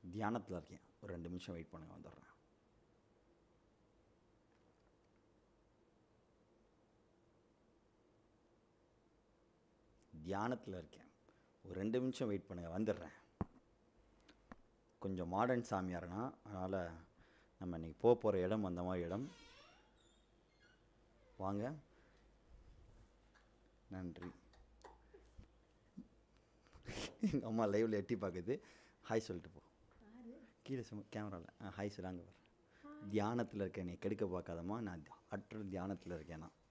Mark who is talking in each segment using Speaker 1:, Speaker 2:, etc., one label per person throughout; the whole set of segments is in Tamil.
Speaker 1: தியானத்தில் இருக்கேன் ஒரு ரெண்டு நிமிஷம் வெயிட் பண்ணுங்க வந்துடுறேன் தியானத்தில் இருக்கேன் ஒரு ரெண்டு நிமிஷம் வெயிட் பண்ணுங்க வந்துடுறேன் கொஞ்சம் மாடர்ன் சாமியார்னா அதனால் நம்ம இன்னைக்கு போக போகிற இடம் அந்த மாதிரி இடம் வாங்க நன்றி எங்கள் அம்மா லைவில் எட்டி பார்க்குது ஹாய் சொல்லிட்டு போ கீழே சும்மா கேமராவில் ஆ ஹாய் சொல்லாங்க வர தியானத்தில் இருக்கேன் நீ கெடுக்க பார்க்காதம்மா நான் அற்ற தியானத்தில் இருக்கேன் நான்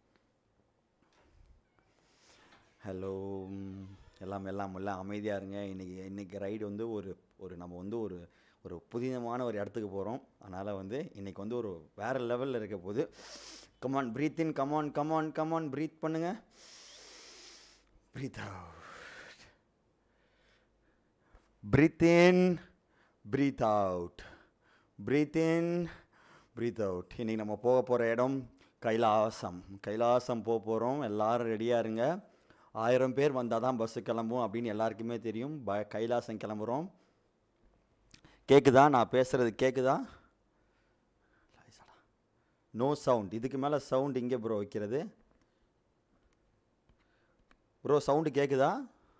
Speaker 1: ஹலோ எல்லாம் எல்லாம் எல்லாம் அமைதியாக இருங்க இன்றைக்கி இன்றைக்கி ரைடு வந்து ஒரு ஒரு நம்ம வந்து ஒரு ஒரு புதினமான ஒரு இடத்துக்கு போகிறோம் அதனால் வந்து இன்றைக்கி வந்து ஒரு வேறு லெவலில் இருக்க போது come on breathe in come on come on come on breathe பண்ணுங்க breathe out breathe in breathe out breathe in breathe out இன்னைக்கு நம்ம போக போகிற இடம் கைலாசம் கைலாசம் போக போகிறோம் எல்லாரும் ரெடியாக இருங்க ஆயிரம் பேர் வந்தால் தான் பஸ்ஸு கிளம்பும் அப்படின்னு எல்லாருக்குமே தெரியும் ப கைலாசம் கிளம்புறோம் கேட்குதா நான் பேசுகிறது கேட்குதா நோ சவுண்ட் இதுக்கு மேலே சவுண்ட் இங்கே ப்ரோ வைக்கிறது ப்ரோ சவுண்டு கேட்குதா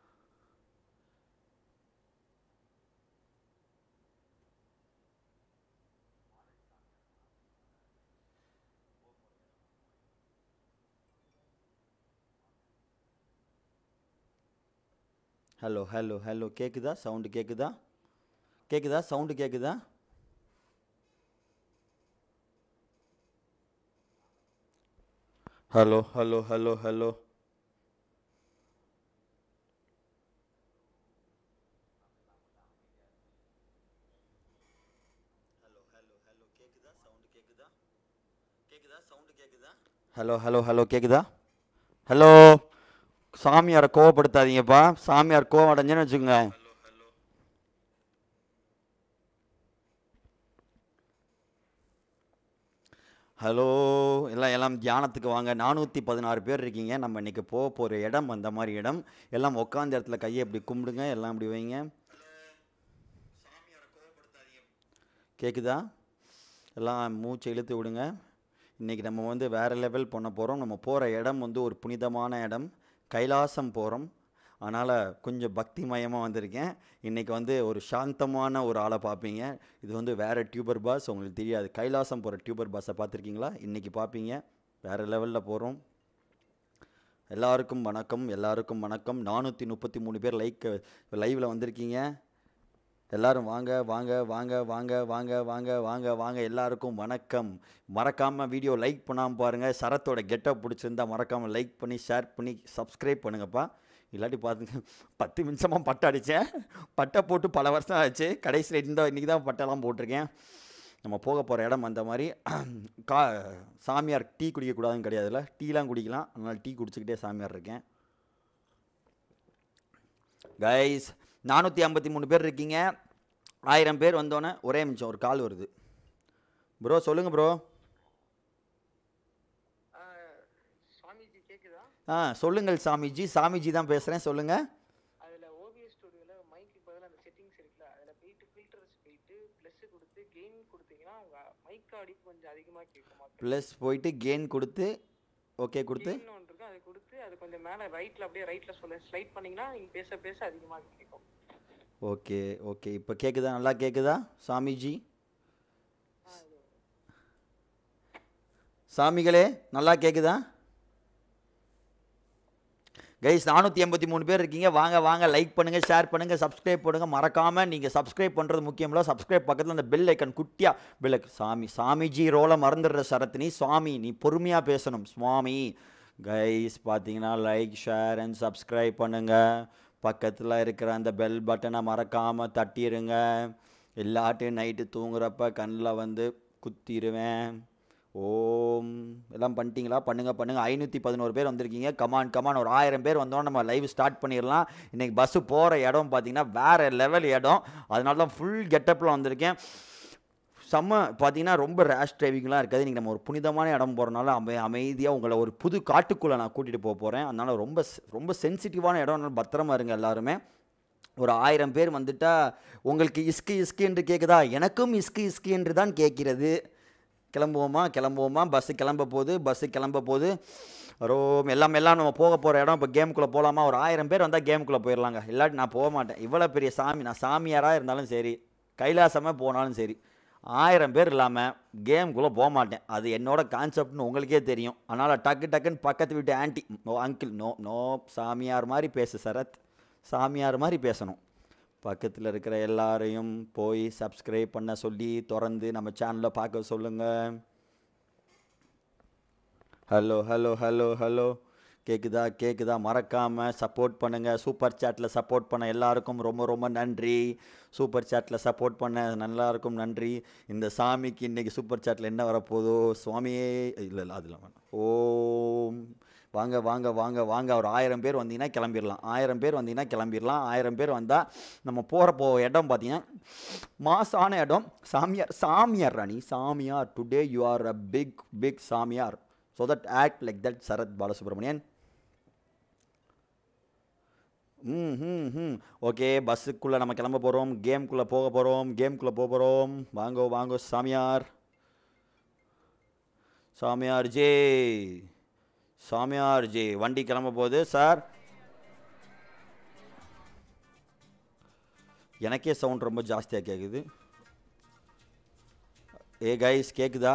Speaker 1: ஹலோ ஹலோ ஹலோ கேட்குதா சவுண்டு கேட்குதா கேட்குதா சவுண்டு கேட்குதா hello hello hello hello hello hello hello கேட்குதா ஹலோ சாமியாரை கோவப்படுத்தாதீங்கப்பா சாமியார் கோவம் அடைஞ்சேன்னு வச்சுக்கோங்க ஹலோ எல்லாம் எல்லாம் தியானத்துக்கு வாங்க நானூற்றி பதினாறு பேர் இருக்கீங்க நம்ம இன்றைக்கி போக போகிற இடம் அந்த மாதிரி இடம் எல்லாம் உட்காந்த இடத்துல கையை இப்படி கும்பிடுங்க எல்லாம் இப்படி வைங்க கேட்குதா எல்லாம் மூச்சை இழுத்து விடுங்க இன்றைக்கி நம்ம வந்து வேறு லெவல் பண்ண போகிறோம் நம்ம போகிற இடம் வந்து ஒரு புனிதமான இடம் கைலாசம் போகிறோம் அதனால் கொஞ்சம் பக்திமயமாக வந்திருக்கேன் இன்றைக்கி வந்து ஒரு சாந்தமான ஒரு ஆளை பார்ப்பீங்க இது வந்து வேறு டியூபர் பாஸ் உங்களுக்கு தெரியாது கைலாசம் போகிற டியூபர் பாஸை பார்த்துருக்கீங்களா இன்றைக்கி பார்ப்பீங்க வேறு லெவலில் போகிறோம் எல்லாருக்கும் வணக்கம் எல்லாருக்கும் வணக்கம் நானூற்றி முப்பத்தி மூணு பேர் லைக் லைவில் வந்திருக்கீங்க எல்லாரும் வாங்க வாங்க வாங்க வாங்க வாங்க வாங்க வாங்க வாங்க எல்லாருக்கும் வணக்கம் மறக்காமல் வீடியோ லைக் பண்ணாமல் பாருங்கள் சரத்தோட கெட்டப் பிடிச்சிருந்தா மறக்காமல் லைக் பண்ணி ஷேர் பண்ணி சப்ஸ்கிரைப் பண்ணுங்கப்பா இல்லாட்டி பார்த்துங்க பத்து நிமிஷமாக பட்டை அடித்தேன் பட்டை போட்டு பல வருஷம் ஆச்சு கடைசியில் இந்த இன்றைக்கி தான் பட்டைலாம் போட்டிருக்கேன் நம்ம போக போகிற இடம் அந்த மாதிரி கா சாமியார் டீ குடிக்கக்கூடாதுன்னு கிடையாதுல்ல டீலாம் குடிக்கலாம் அதனால் டீ குடிச்சிக்கிட்டே சாமியார் இருக்கேன் கைஸ் நானூற்றி ஐம்பத்தி மூணு பேர் இருக்கீங்க ஆயிரம் பேர் வந்தோன்னே ஒரே நிமிஷம் ஒரு கால் வருது ப்ரோ சொல்லுங்கள் ப்ரோ
Speaker 2: ஆ, சுவாமிஜி கேக்குதா
Speaker 1: ஆ சொல்லுங்கள் சாமிஜி சாமிஜி தான் பேசுகிறேன் சொல்லுங்கள்
Speaker 2: அதுல ஓபிஎஸ் ஸ்டுடியோல மைக்கு பதிலா அந்த செட்டிங்ஸ் இருக்குல்ல அதுல போயிட்டு ஃபில்டர்ஸ் போயிட்டு ப்ளஸ் கொடுத்து கெயின் கொடுத்தீங்கன்னா உங்க மைக் ஆடி கொஞ்சம் அதிகமா கேட்கும்
Speaker 1: ப்ளஸ் போயிட்டு கெயின் கொடுத்து ஓகே கொடுத்து
Speaker 2: கெயின் ஒன்று இருக்கும் அது கொடுத்து அது கொஞ்சம் மேல ரைட்ல அப்படியே ரைட்ல சொல்ல ஸ்லைட் பண்ணீங்கன்னா நீங்க பேச பேச அதிகமா கேட்கும்
Speaker 1: ஓகே ஓகே இப்போ கேட்குதா நல்லா கேட்குதா சாமிஜி சாமிகளே நல்லா கேட்குதா கைஸ் நானூற்றி எண்பத்தி மூணு பேர் இருக்கீங்க வாங்க வாங்க லைக் பண்ணுங்கள் ஷேர் பண்ணுங்கள் சப்ஸ்கிரைப் பண்ணுங்கள் மறக்காமல் நீங்கள் சப்ஸ்கிரைப் பண்ணுறது முக்கியமில்ல சப்ஸ்கிரைப் பக்கத்தில் அந்த பெல் ஐக்கன் குட்டியாக பெல் சாமி சாமிஜி ரோலை மறந்துடுற சரத்தினி சுவாமி நீ பொறுமையாக பேசணும் சுவாமி கைஸ் பார்த்தீங்கன்னா லைக் ஷேர் அண்ட் சப்ஸ்கிரைப் பண்ணுங்கள் பக்கத்தில் இருக்கிற அந்த பெல் பட்டனை மறக்காமல் தட்டிடுங்க எல்லாட்டையும் நைட்டு தூங்குறப்ப கண்ணில் வந்து குத்திடுவேன் ஓம் எல்லாம் பண்ணிட்டீங்களா பண்ணுங்க பண்ணுங்க ஐநூற்றி பதினோரு பேர் வந்திருக்கீங்க கமான் கமான் ஒரு ஆயிரம் பேர் வந்தோம் நம்ம லைவ் ஸ்டார்ட் பண்ணிடலாம் இன்றைக்கி பஸ்ஸு போகிற இடம் பார்த்தீங்கன்னா வேறு லெவல் இடம் அதனால தான் ஃபுல் கெட்டப்பில் வந்திருக்கேன் செம்ம பார்த்தீங்கன்னா ரொம்ப ரேஷ் டிரைவிங்லாம் இருக்காது நீங்கள் நம்ம ஒரு புனிதமான இடம் போகிறனால அமை அமைதியாக உங்களை ஒரு புது காட்டுக்குள்ளே நான் கூட்டிகிட்டு போக போகிறேன் அதனால் ரொம்ப செ- ரொம்ப சென்சிட்டிவான இடம் அதனால பத்திரமா இருங்க எல்லாருமே ஒரு ஆயிரம் பேர் வந்துட்டா உங்களுக்கு இஸ்கு இஸ்கு என்று கேட்குதா எனக்கும் இஸ்கு இஸ்கு என்று தான் கேட்கிறது கிளம்புவோமா கிளம்புவோமா பஸ்ஸு கிளம்ப போகுது பஸ்ஸு கிளம்ப போகுது ரோம் எல்லாம் எல்லாம் நம்ம போக போகிற இடம் இப்போ கேமுக்குள்ளே போகலாமா ஒரு ஆயிரம் பேர் வந்தால் கேமுக்குள்ளே போயிடலாங்க இல்லாட்டி நான் போக மாட்டேன் இவ்வளோ பெரிய சாமி நான் சாமியாராக இருந்தாலும் சரி கைலாசமாக போனாலும் சரி ஆயிரம் பேர் இல்லாமல் கேமுக்குள்ளே போக மாட்டேன் அது என்னோட கான்செப்ட்னு உங்களுக்கே தெரியும் அதனால் டக்கு டக்குன்னு பக்கத்து வீட்டு aunty oh uncle no no சாமியார் மாதிரி பேசு சரத் சாமியார் மாதிரி பேசணும் பக்கத்தில் இருக்கிற எல்லாரையும் போய் சப்ஸ்கிரைப் பண்ண சொல்லி திறந்து நம்ம சேனலை பார்க்க சொல்லுங்கள் ஹலோ ஹலோ ஹலோ ஹலோ கேட்குதா கேட்குதா மறக்காமல் சப்போர்ட் பண்ணுங்கள் சூப்பர் சாட்டில் சப்போர்ட் பண்ண எல்லாருக்கும் ரொம்ப ரொம்ப நன்றி சூப்பர் சாட்டில் சப்போர்ட் பண்ண எல்லாருக்கும் நன்றி இந்த சாமிக்கு இன்றைக்கி சூப்பர் சாட்டில் என்ன வரப்போதோ சுவாமியே இல்லை இல்லை அதெல்லாம் வேணாம் ஓம் வாங்க வாங்க வாங்க வாங்க ஒரு ஆயிரம் பேர் வந்தீங்கன்னா கிளம்பிடலாம் ஆயிரம் பேர் வந்தீங்கன்னா கிளம்பிடலாம் ஆயிரம் பேர் வந்தால் நம்ம போகிற போ இடம் பார்த்தீங்கன்னா மாசான இடம் சாமியார் சாமியார் ராணி சாமியார் today you are a big big சாமியார் so that act like that Sarath Balasubramanian hmm hmm ம் ஓகே பஸ்ஸுக்குள்ளே நம்ம கிளம்ப போகிறோம் கேம்குள்ளே போக போகிறோம் கேம்குள்ளே போக போகிறோம் வாங்கோ வாங்கோ சாமியார் சாமியார் ஜே சாமியார் ஜே வண்டி கிளம்ப போகுது சார் எனக்கே சவுண்ட் ரொம்ப ஜாஸ்தியாக கேட்குது ஏ கைஸ் கேட்குதா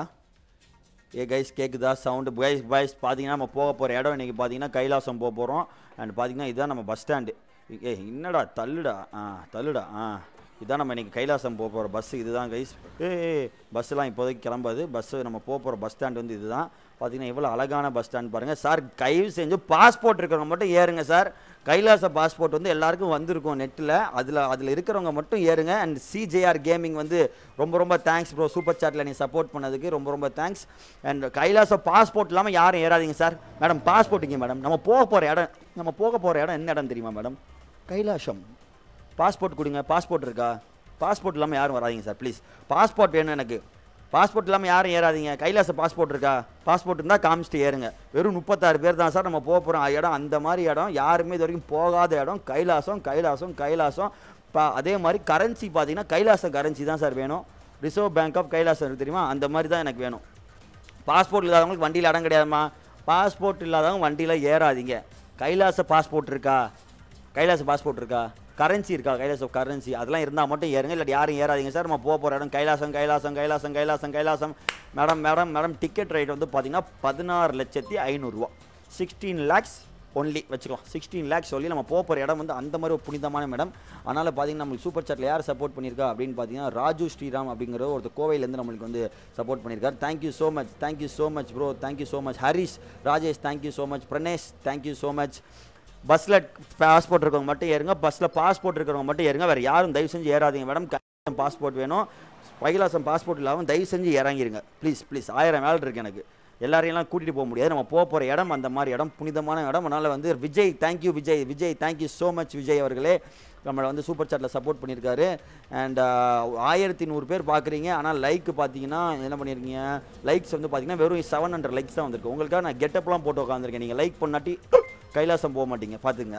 Speaker 1: ஏ கைஸ் கேட்குதா சவுண்டு கைஸ் பாய்ஸ் பார்த்தீங்கன்னா நம்ம போக போகிற இடம் இன்றைக்கி பார்த்தீங்கன்னா கைலாசம் போக போகிறோம் அண்ட் பார்த்தீங்கன்னா இதுதான் நம்ம பஸ் ஸ்டாண்டு ஏ என்னடா தள்ளுடா ஆ தள்ளுடா ஆ இதான் நம்ம இன்றைக்கி கைலாசம் போக போகிற பஸ்ஸு இதுதான் கைஸ் ஏ பஸ்ஸெலாம் இப்போதைக்கு கிளம்பாது பஸ்ஸு நம்ம போக போகிற பஸ் ஸ்டாண்ட் வந்து இதுதான் பார்த்தீங்கன்னா எவ்வளோ அழகான பஸ் ஸ்டாண்ட் பாருங்கள் சார் கைவு செஞ்சு பாஸ்போர்ட் இருக்கிறவங்க மட்டும் ஏறுங்க சார் கைலாச பாஸ்போர்ட் வந்து எல்லாருக்கும் வந்திருக்கும் நெட்டில் அதில் அதில் இருக்கிறவங்க மட்டும் ஏறுங்க அண்ட் சிஜேஆர் கேமிங் வந்து ரொம்ப ரொம்ப தேங்க்ஸ் ப்ரோ சூப்பர் சாட்டில் நீ சப்போர்ட் பண்ணதுக்கு ரொம்ப ரொம்ப தேங்க்ஸ் அண்ட் கைலாச பாஸ்போர்ட் இல்லாமல் யாரும் ஏறாதீங்க சார் மேடம் பாஸ்போர்ட்டுங்க மேடம் நம்ம போக போகிற இடம் நம்ம போக போகிற இடம் என்ன இடம் தெரியுமா மேடம் கைலாசம் பாஸ்போர்ட் கொடுங்க பாஸ்போர்ட் இருக்கா பாஸ்போர்ட் இல்லாமல் யாரும் வராதீங்க சார் ப்ளீஸ் பாஸ்போர்ட் வேணும் எனக்கு பாஸ்போர்ட் இல்லாமல் யாரும் ஏறாதீங்க கைலாச பாஸ்போர்ட் இருக்கா பாஸ்போர்ட் இருந்தால் காமிச்சிட்டு ஏறுங்க வெறும் முப்பத்தாறு பேர் தான் சார் நம்ம போக போகிறோம் இடம் அந்த மாதிரி இடம் யாருமே இது வரைக்கும் போகாத இடம் கைலாசம் கைலாசம் கைலாசம் பா அதே மாதிரி கரன்சி பார்த்தீங்கன்னா கைலாச கரன்சி தான் சார் வேணும் ரிசர்வ் பேங்க் ஆஃப் கைலாசம் இருக்கு தெரியுமா அந்த மாதிரி தான் எனக்கு வேணும் பாஸ்போர்ட் இல்லாதவங்களுக்கு வண்டியில் இடம் கிடையாதுமா பாஸ்போர்ட் இல்லாதவங்க வண்டியில் ஏறாதீங்க கைலாச பாஸ்போர்ட் இருக்கா கைலாச பாஸ்போர்ட் இருக்கா கரன்சி இருக்கா கைலாச கரன்சி அதெல்லாம் இருந்தால் மட்டும் ஏறுங்க இல்லாட்டி யாரும் ஏறாதீங்க சார் நம்ம போக போகிற இடம் Kailasam Kailasam Kailasam Kailasam Kailasam madam madam madam ticket rate வந்து பார்த்தீங்கன்னா பதினாறு லட்சத்தி ஐநூறுரூவா சிக்ஸ்டீன் லேக்ஸ் ஒன்லி வச்சுக்கலாம் சிக்ஸ்டீன் லேக்ஸ் சொல்லி நம்ம போக போகிற இடம் வந்து அந்த மாதிரி ஒரு புனிதமான இடம் அதனால் பார்த்தீங்கன்னா நம்மளுக்கு சூப்பர் சாட்டில் யார் சப்போர்ட் பண்ணியிருக்கா அப்படின்னு பார்த்தீங்கன்னா ராஜு ஸ்ரீராம் அப்படிங்கிற ஒருத்தர் கோவையிலேருந்து நம்மளுக்கு வந்து சப்போர்ட் பண்ணியிருக்காரு thank you so much thank you so much bro thank you so much Harish Rajesh thank you so much Pranesh thank you so much பஸ்ஸில் பாஸ்போர்ட் இருக்கவங்க மட்டும் ஏறுங்க பஸ்ஸில் பாஸ்போர்ட் இருக்கிறவங்க மட்டும் ஏறுங்க வேறு யாரும் தயவு செஞ்சு ஏறாதீங்க மேடம் கைலாசம் பாஸ்போர்ட் வேணும் கைலாசம் பாஸ்போர்ட் இல்லாமல் தயவு செஞ்சு இறங்கிருங்க ப்ளீஸ் ப்ளீஸ் ஆயிரம் வேலை இருக்குது எனக்கு எல்லாரையெல்லாம் கூட்டிகிட்டு போக முடியாது நம்ம போக போகிற இடம் அந்த மாதிரி இடம் புனிதமான இடம் அதனால் வந்து Vijay thank you Vijay Vijay thank you so much Vijay அவர்களே நம்மளை வந்து சூப்பர் சாட்டில் சப்போர்ட் பண்ணியிருக்காரு அண்ட் ஆயிரத்தி நூறு பேர் பார்க்குறீங்க ஆனால் லைக் பார்த்தீங்கன்னா என்ன பண்ணியிருக்கீங்க லைக்ஸ் வந்து பார்த்தீங்கன்னா வெறும் செவன் ஹண்ட்ரட் லைக்ஸ் தான் வந்திருக்கு உங்களுக்காக நான் கெட்டப்லாம் போட்டு உட்காந்துருக்கேன் நீங்கள் லைக் பண்ணாட்டி கைலாசம் போக மாட்டீங்க பார்த்துங்க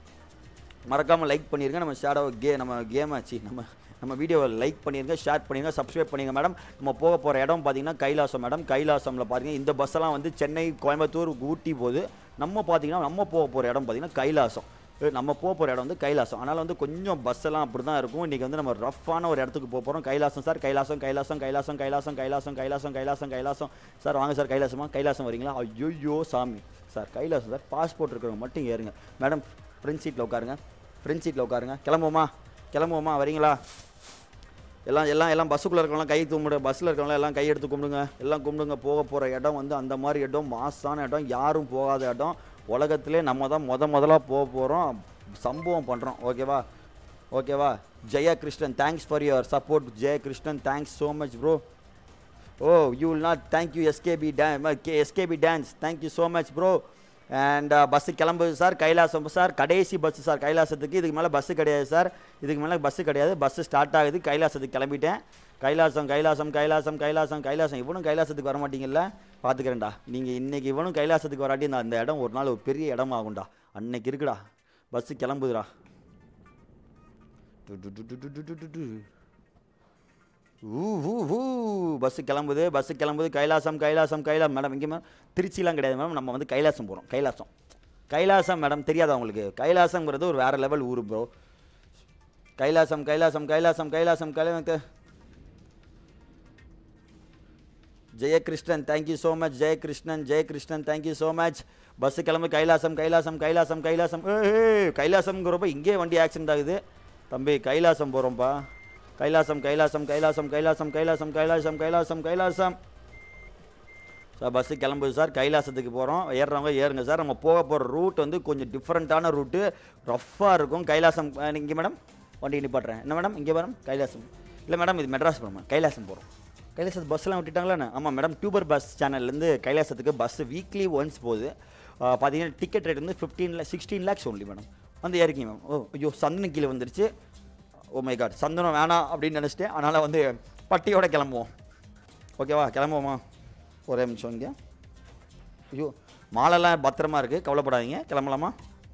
Speaker 1: மறக்காமல் லைக் பண்ணிருங்க நம்ம ஷேடோ கே நம்ம கேம் ஆச்சு நம்ம நம்ம வீடியோவை லைக் பண்ணிருங்க ஷேர் பண்ணிருங்க சப்ஸ்கிரைப் பண்ணிருங்க மேடம் நம்ம போக போகிற இடம் பார்த்தீங்கன்னா கைலாசம் மேடம் கைலாசமில் பார்த்தீங்கன்னா இந்த பஸ்ஸெல்லாம் வந்து சென்னை கோயம்புத்தூர் ஊட்டி போகுது நம்ம பார்த்தீங்கன்னா நம்ம போக போகிற இடம் பார்த்தீங்கன்னா கைலாசம் அஹ் நம்ம போக போகிற இடம் வந்து கைலாசம் அதனால் வந்து கொஞ்சம் பஸ் எல்லாம் அப்படி தான் இருக்கும் இன்றைக்கி வந்து நம்ம ரஃப்பான ஒரு இடத்துக்கு போக போகிறோம் கைலாசம் சார் கைலாசம் கைலாசம் கைலாசம் கைலாசம் கைலாசம் கைலாசம் கைலாசம் கைலாசம் சார் வாங்க சார் கைலாசமா கைலாசம் வரீங்களா ஐயோ சாமி சார் கைலாசம் சார் பாஸ்போர்ட் இருக்கிறவங்க மட்டும் ஏறுங்க மேடம் ஃப்ரண்ட் சீட்டில் உட்காருங்க ஃப்ரண்ட் சீட்டில் உட்காருங்க கிளம்புவோமா கிளம்புவோமா வரீங்களா எல்லாம் எல்லாம் எல்லாம் பஸ்ஸுக்குள்ளே இருக்கவங்களாம் கை கும்பிடு பஸ்ஸில் இருக்கவங்களாம் எல்லாம் கை எடுத்து கும்பிடுங்க எல்லாம் கும்பிடுங்க போக போகிற இடம் வந்து அந்த மாதிரி இடம் மாசான இடம் யாரும் போகாத இடம் உலகத்திலே நம்ம தான் முத முதலாக போக போகிறோம் சம்பவம் பண்ணுறோம் ஓகேவா ஓகேவா Jaya Krishnan thanks for your support Jaya Krishnan thanks so much bro oh you will not thank you SKP dan SKP dance thank you so much bro and bus கிளம்புது சார் கைலாசம் சார் கடைசி பஸ்ஸு சார் கைலாசத்துக்கு இதுக்கு மேலே பஸ்ஸு கிடையாது சார் இதுக்கு மேலே பஸ்ஸு கிடையாது பஸ்ஸு ஸ்டார்ட் ஆகுது கைலாசத்துக்கு கிளம்பிட்டேன் கைலாசம் கைலாசம் கைலாசம் கைலாசம் கைலாசம் இவனும் கைலாசத்துக்கு வர மாட்டீங்கல்ல பார்த்துக்கிறேன்டா நீங்கள் இன்னைக்கு இவனும் கைலாசத்துக்கு வராட்டி இந்த அந்த இடம் ஒரு நாள் ஒரு பெரிய இடமாகும்டா அன்னைக்கு இருக்குடா பஸ்ஸு கிளம்புதுடா டு டு டு டு டு டு டு டு. ஊ ஊ ஊ பஸ்ஸு கிளம்புது பஸ்ஸு கிளம்புது கைலாசம் கைலாசம் கைலாசம் மேடம் இங்கே திருச்சிலாம் கிடையாது மேடம் நம்ம வந்து கைலாசம் போகிறோம் கைலாசம் கைலாசம் மேடம் தெரியாதா உங்களுக்கு கைலாசங்கிறது ஒரு வேறு லெவல் ஊர் bro Kailasam Kailasam Kailasam Kailasam Kailasam Jayakrishnan thank you so much Jayakrishnan Jayakrishnan thank you so much bus கிளம்பு கைலாசம் கைலாசம் கைலாசம் கைலாசம் ஏய் கைலாசம்ங்கிறப்ப இங்கே வண்டி ஆக்சிடென்ட் ஆகுது தம்பி கைலாசம் போகிறோம்ப்பா கைலாசம் கைலாசம் கைலாசம் கைலாசம் கைலாசம் கைலாசம் கைலாசம் கைலாசம் சார் பஸ்ஸு கிளம்புது சார் கைலாசத்துக்கு போகிறோம் ஏறுறவங்க ஏறுங்க சார் நம்ம போக போகிற ரூட் வந்து கொஞ்சம் டிஃப்ரெண்ட்டான ரூட்டு ரஃப்பாக இருக்கும் கைலாசம் இங்கே மேடம் வண்டி நிப்பாட்டுறேன் என்ன மேடம் இங்கே மேடம் கைலாசம் இல்லை மேடம் இது மெட்ராஸ் போகிறோம் கைலாசம் போகிறோம் கைலாசத்து பஸ்ஸெலாம் விட்டுட்டாங்களாண்ணே ஆமாம் மேடம் டியூபர் பஸ் சேனல்லேருந்து கைலாசத்துக்கு பஸ்ஸு வீக்லி ஒன்ஸ் போகுது ஆ, பார்த்தீங்கன்னா டிக்கெட் ரேட் வந்து ஃபிஃப்டீன் லே சிக்ஸ்டீன் லேக்ஸ் ஒன்லி மேடம் வந்து இறக்கிங்க மேம் ஓ ஐயோ சந்தனம் கீழே வந்துருச்சு ஓ மை காட் சந்தனம் வேணாம் அப்படின்னு நினச்சிட்டேன் அதனால் வந்து பட்டியோட கிளம்புவோம் ஓகேவா கிளம்புவோமா ஒரே நிமிஷம் இங்கே ஐயோ மாலைலாம் பத்திரமா இருக்குது கவலைப்படாதீங்க கிளம்பலாமா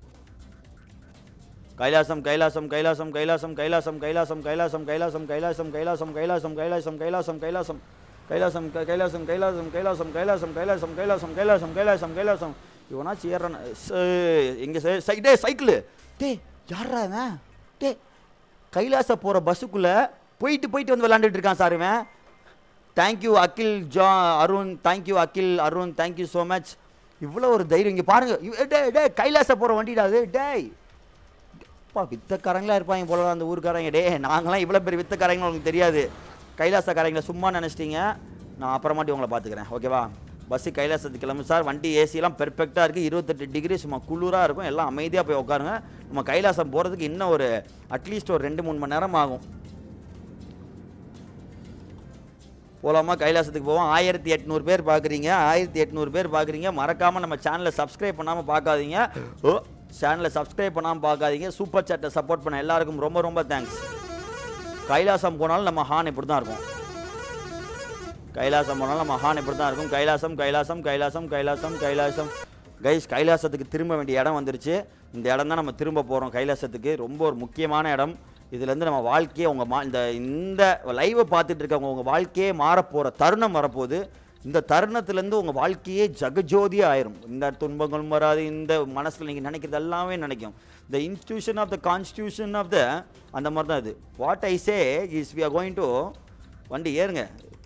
Speaker 1: கைலாசம் கைலாசம் கைலாசம் கைலாசம் கைலாசம் கைலாசம் கைலாசம் கைலாசம் கைலாசம் கைலாசம் கைலாசம் கைலாசம் கைலாசம் கைலாசம் கைலாசம் க- கைலாசம் கைலாசம் கைலாசம் கைலாசம் கைலாசம் கைலாசம் கைலாசம் கைலாசம் கைலாசம் இவனாச்சு ஏறான எங்கே சை டே சைக்கிள் டே யாரா இவன் டே கைலாச போகிற பஸ்ஸுக்குள்ளே போயிட்டு போயிட்டு வந்து விளாண்டுட்டு இருக்கான் சார் இவன் தேங்க்யூ அகில் ஜா Arun thank you Akhil Arun thank you so much இவ்வளோ ஒரு தைரியம் இங்கே பாருங்க இவ்- டே டே கைலாச போகிற வண்டிடா அது டேய் அப்பா வித்தக்காரங்களா இருப்பாங்க போல அந்த ஊருக்காரங்க டே நாங்களாம் இவ்வளோ பெரிய வித்தக்காரங்க உங்களுக்கு தெரியாது கைலாசக்காரங்களை சும்மா நினச்சிட்டீங்க நான் அப்புறமாட்டி உங்களை பார்த்துக்கிறேன் ஓகேவா பஸ்ஸு கைலாசத்துக்கு கிளம்பு சார் வண்டி ஏசிலாம் பெர்ஃபெக்டாக இருக்குது இருபத்தெட்டு டிகிரி சும்மா குளிராக இருக்கும் எல்லாம் அமைதியாக போய் உட்காருங்க நம்ம கைலாசம் போகிறதுக்கு இன்னும் ஒரு அட்லீஸ்ட் ஒரு ரெண்டு மூணு மணி நேரம் ஆகும் போலாமா கைலாசத்துக்கு போவோம் ஆயிரத்தி எட்நூறு பேர் பார்க்குறீங்க ஆயிரத்தி எட்நூறு பேர் பார்க்குறீங்க மறக்காமல் நம்ம சேனலை சப்ஸ்கிரைப் பண்ணாமல் பார்க்காதீங்க ஓ சேனலை சப்ஸ்கிரைப் பண்ணாமல் பார்க்காதீங்க சூப்பர் சேட்டை சப்போர்ட் பண்ண எல்லாருக்கும் ரொம்ப ரொம்ப தேங்க்ஸ் கைலாசம் போனாலும் நம்ம ஹான் இப்படி தான் இருக்கும் கைலாசம் போனாலும் நம்ம ஹான் இப்படி தான் இருக்கும் கைலாசம் கைலாசம் கைலாசம் கைலாசம் கைலாசம் கைஸ் கைலாசத்துக்கு திரும்ப வேண்டிய இடம் வந்துருச்சு இந்த இடம் தான் நம்ம திரும்ப போகிறோம் கைலாசத்துக்கு ரொம்ப ஒரு முக்கியமான இடம் இதுலேருந்து நம்ம வாழ்க்கையே உங்கள் மா இந்த இந்த லைவை பார்த்துட்டு இருக்கவங்க உங்கள் வாழ்க்கையே மாறப்போகிற தருணம் வரப்போகுது இந்த தருணத்துலேருந்து உங்கள் வாழ்க்கையே ஜகஜோதியாக ஆயிரும் இந்த துன்பங்களும் வராது இந்த மனசில் நீங்கள் நினைக்கிறது எல்லாமே நினைக்கும் the institution of the constitution of the அந்த மாதிரி தான் இது what I say is we are going to வண்டி ஏறுங்க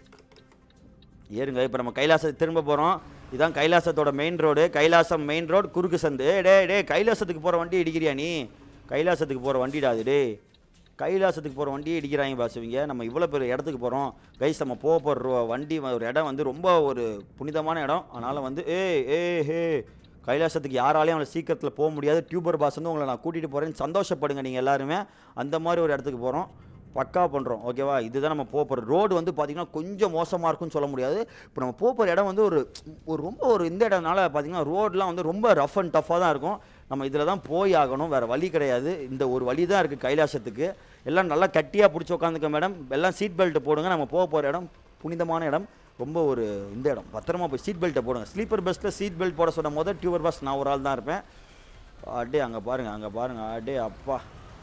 Speaker 1: ஏறுங்க இப்போ நம்ம கைலாசத்துக்கு திரும்ப போகிறோம் இதான் கைலாசத்தோட main road Kailasam main road குறுக்கு சந்து டே டே கைலாசத்துக்கு போகிற வண்டி இடிக்கிறியா நீ கைலாசத்துக்கு போகிற வண்டிடா அது டே கைலாசத்துக்கு போகிற வண்டியே இடிக்கிறாங்க பாசுவீங்க நம்ம இவ்வளோ பெரிய இடத்துக்கு போகிறோம் கைஸ் நம்ம போக போகிற வண்டி ஒரு இடம் வந்து ரொம்ப ஒரு புனிதமான இடம் அதனால் வந்து ஏ ஏ ஹே கைலாசத்துக்கு யாராலையும் அவளை சீக்கிரத்தில் போக முடியாது டியூபர் பாஸ் வந்து உங்களை நான் கூட்டிகிட்டு போகிறேன்னு சந்தோஷப்படுங்க நீங்கள் எல்லாருமே அந்த மாதிரி ஒரு இடத்துக்கு போகிறோம் பக்கா பண்ணுறோம் ஓகேவா இதுதான் நம்ம போக போகிற ரோடு வந்து பார்த்திங்கன்னா கொஞ்சம் மோசமாக இருக்கும்னு சொல்ல முடியாது இப்போ நம்ம போக போகிற இடம் வந்து ஒரு ஒரு ரொம்ப ஒரு இந்த இடம்னால பார்த்திங்கன்னா ரோடெலாம் வந்து ரொம்ப ரஃப் அண்ட் டஃப்பாக தான் இருக்கும் நம்ம இதில் தான் போய் ஆகணும் வேறு வழி கிடையாது இந்த ஒரு வழி தான் இருக்குது கைலாசத்துக்கு எல்லாம் நல்லா கட்டியாக பிடிச்சி உட்காந்துக்க மேடம் எல்லாம் சீட் பெல்ட் போடுங்க நம்ம போக போகிற இடம் புனிதமான இடம் ரொம்ப ஒரு இந்த இடம் பத்திரமா போய் சீட் பெல்ட்டை போடுங்க ஸ்லீப்பர் பஸ்ஸில் சீட் பெல்ட் போட சொன்ன முதல் டியூபர் பஸ் நான் ஒரு ஆள் தான் இருப்பேன் அடே அங்கே பாருங்கள் அங்கே பாருங்கள் அடே அப்பா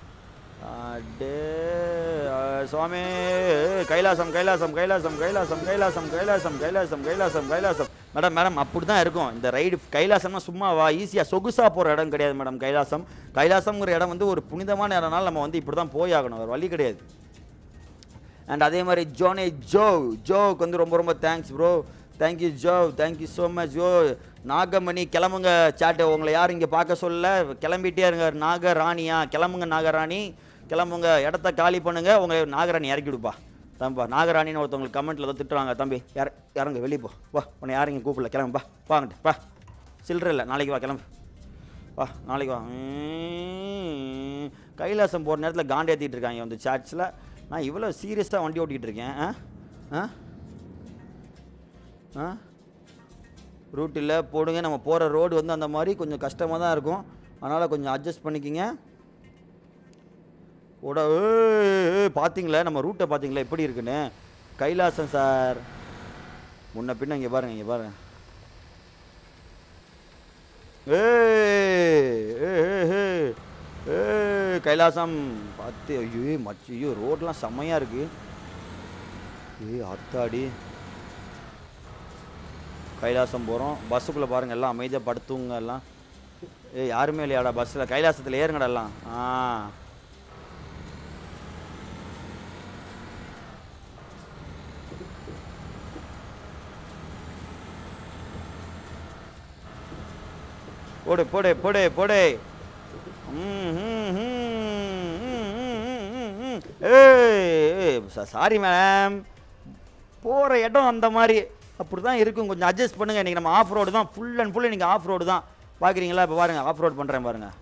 Speaker 1: அடே ஆ, சுவாமி கைலாசம் கைலாசம் கைலாசம் கைலாசம் கைலாசம் கைலாசம் கைலாசம் கைலாசம் கைலாசம் மேடம் மேடம் அப்படி தான் இருக்கும் இந்த ரைடு கைலாசம்னா சும்மா வா ஈஸியாக சொகுசாக போகிற இடம் கிடையாது மேடம் கைலாசம் கைலாசம்ங்கிற இடம் வந்து ஒரு புனிதமான இடம்னால நம்ம வந்து இப்படி தான் போய் ஆகணும் வேறு வழி கிடையாது அண்ட் அதே மாதிரி ஜோனே ஜோ ஜோக்கு வந்து ரொம்ப ரொம்ப thanks bro thank you Jo thank you so much Jo Nagamani கிளம்புங்க சாட்டு உங்களை யாரும் இங்கே பார்க்க சொல்ல கிளம்பிட்டே இருங்க நாகராணியா கிளம்புங்க நாகராணி கிளம்புங்க இடத்த காலி பண்ணுங்க உங்களை நாகராணி இறக்கி விடுப்பா தம்பா நாகராணின்னு ஒருத்தவங்களுக்கு கமெண்ட்டில் ஏதோ திட்டுறாங்க தம்பி இற இறங்க வெளியே போ வா உன்னை யாரும் இங்கே கூப்பிடல கிளம்புப்பா வாங்கிட்டு பா சில்லற இல்லை நாளைக்கு வா கிளம்பு வா நாளைக்கு வா உம். கைலாசம் போகிற நேரத்தில் காண்டி ஏற்றிட்டு இருக்காங்க வந்து சர்ச்சில் நான் இவ்வளோ சீரியஸாக வண்டி ஓட்டிகிட்டு இருக்கேன் ஆ ஆ ஆ ரூட் இல்லை போடுங்க நம்ம போகிற ரோடு வந்து அந்த மாதிரி கொஞ்சம் கஷ்டமாக தான் இருக்கும் அதனால் கொஞ்சம் அட்ஜஸ்ட் பண்ணிக்கிங்க ஓட ஏய், பார்த்தீங்களா நம்ம ரூட்டை பார்த்தீங்களா எப்படி இருக்குன்னு கைலாசம் சார் முன்ன பின்ன இங்கே பாருங்க இங்கே பாருங்க ஏய் ஏய், ஏய், ஏய். ஏய், கைலாசம் பார்த்து ஐயோ மச்சி ஐயோ ரோட்லாம் செம்மையாக இருக்கு ஏய் அத்தாடி கைலாசம் போகிறோம் பஸ்ஸுக்குள்ளே பாருங்கள் எல்லாம் அமைதியாக படுத்துங்க எல்லாம் ஏய் யாருமே இல்லையாடா பஸ்ஸில் கைலாசத்தில் ஏறுங்கடா எல்லாம் ஆ போடு போடு போடு போடு ம், hmm, hmm, hmm, hmm, hmm, ம். ஏய் சாரி மேம் போகிற இடம் அந்த மாதிரி அப்படி தான் இருக்கும் கொஞ்சம் அட்ஜஸ்ட் பண்ணுங்கள் இன்றைக்கி நம்ம ஆஃப் ரோடு தான் ஃபுல் அண்ட் ஃபுல் இன்றைக்கி ஆஃப் ரோடு தான் பார்க்குறீங்களா இப்போ பாருங்கள் ஆஃப் ரோடு பண்ணுறேன் பாருங்கள்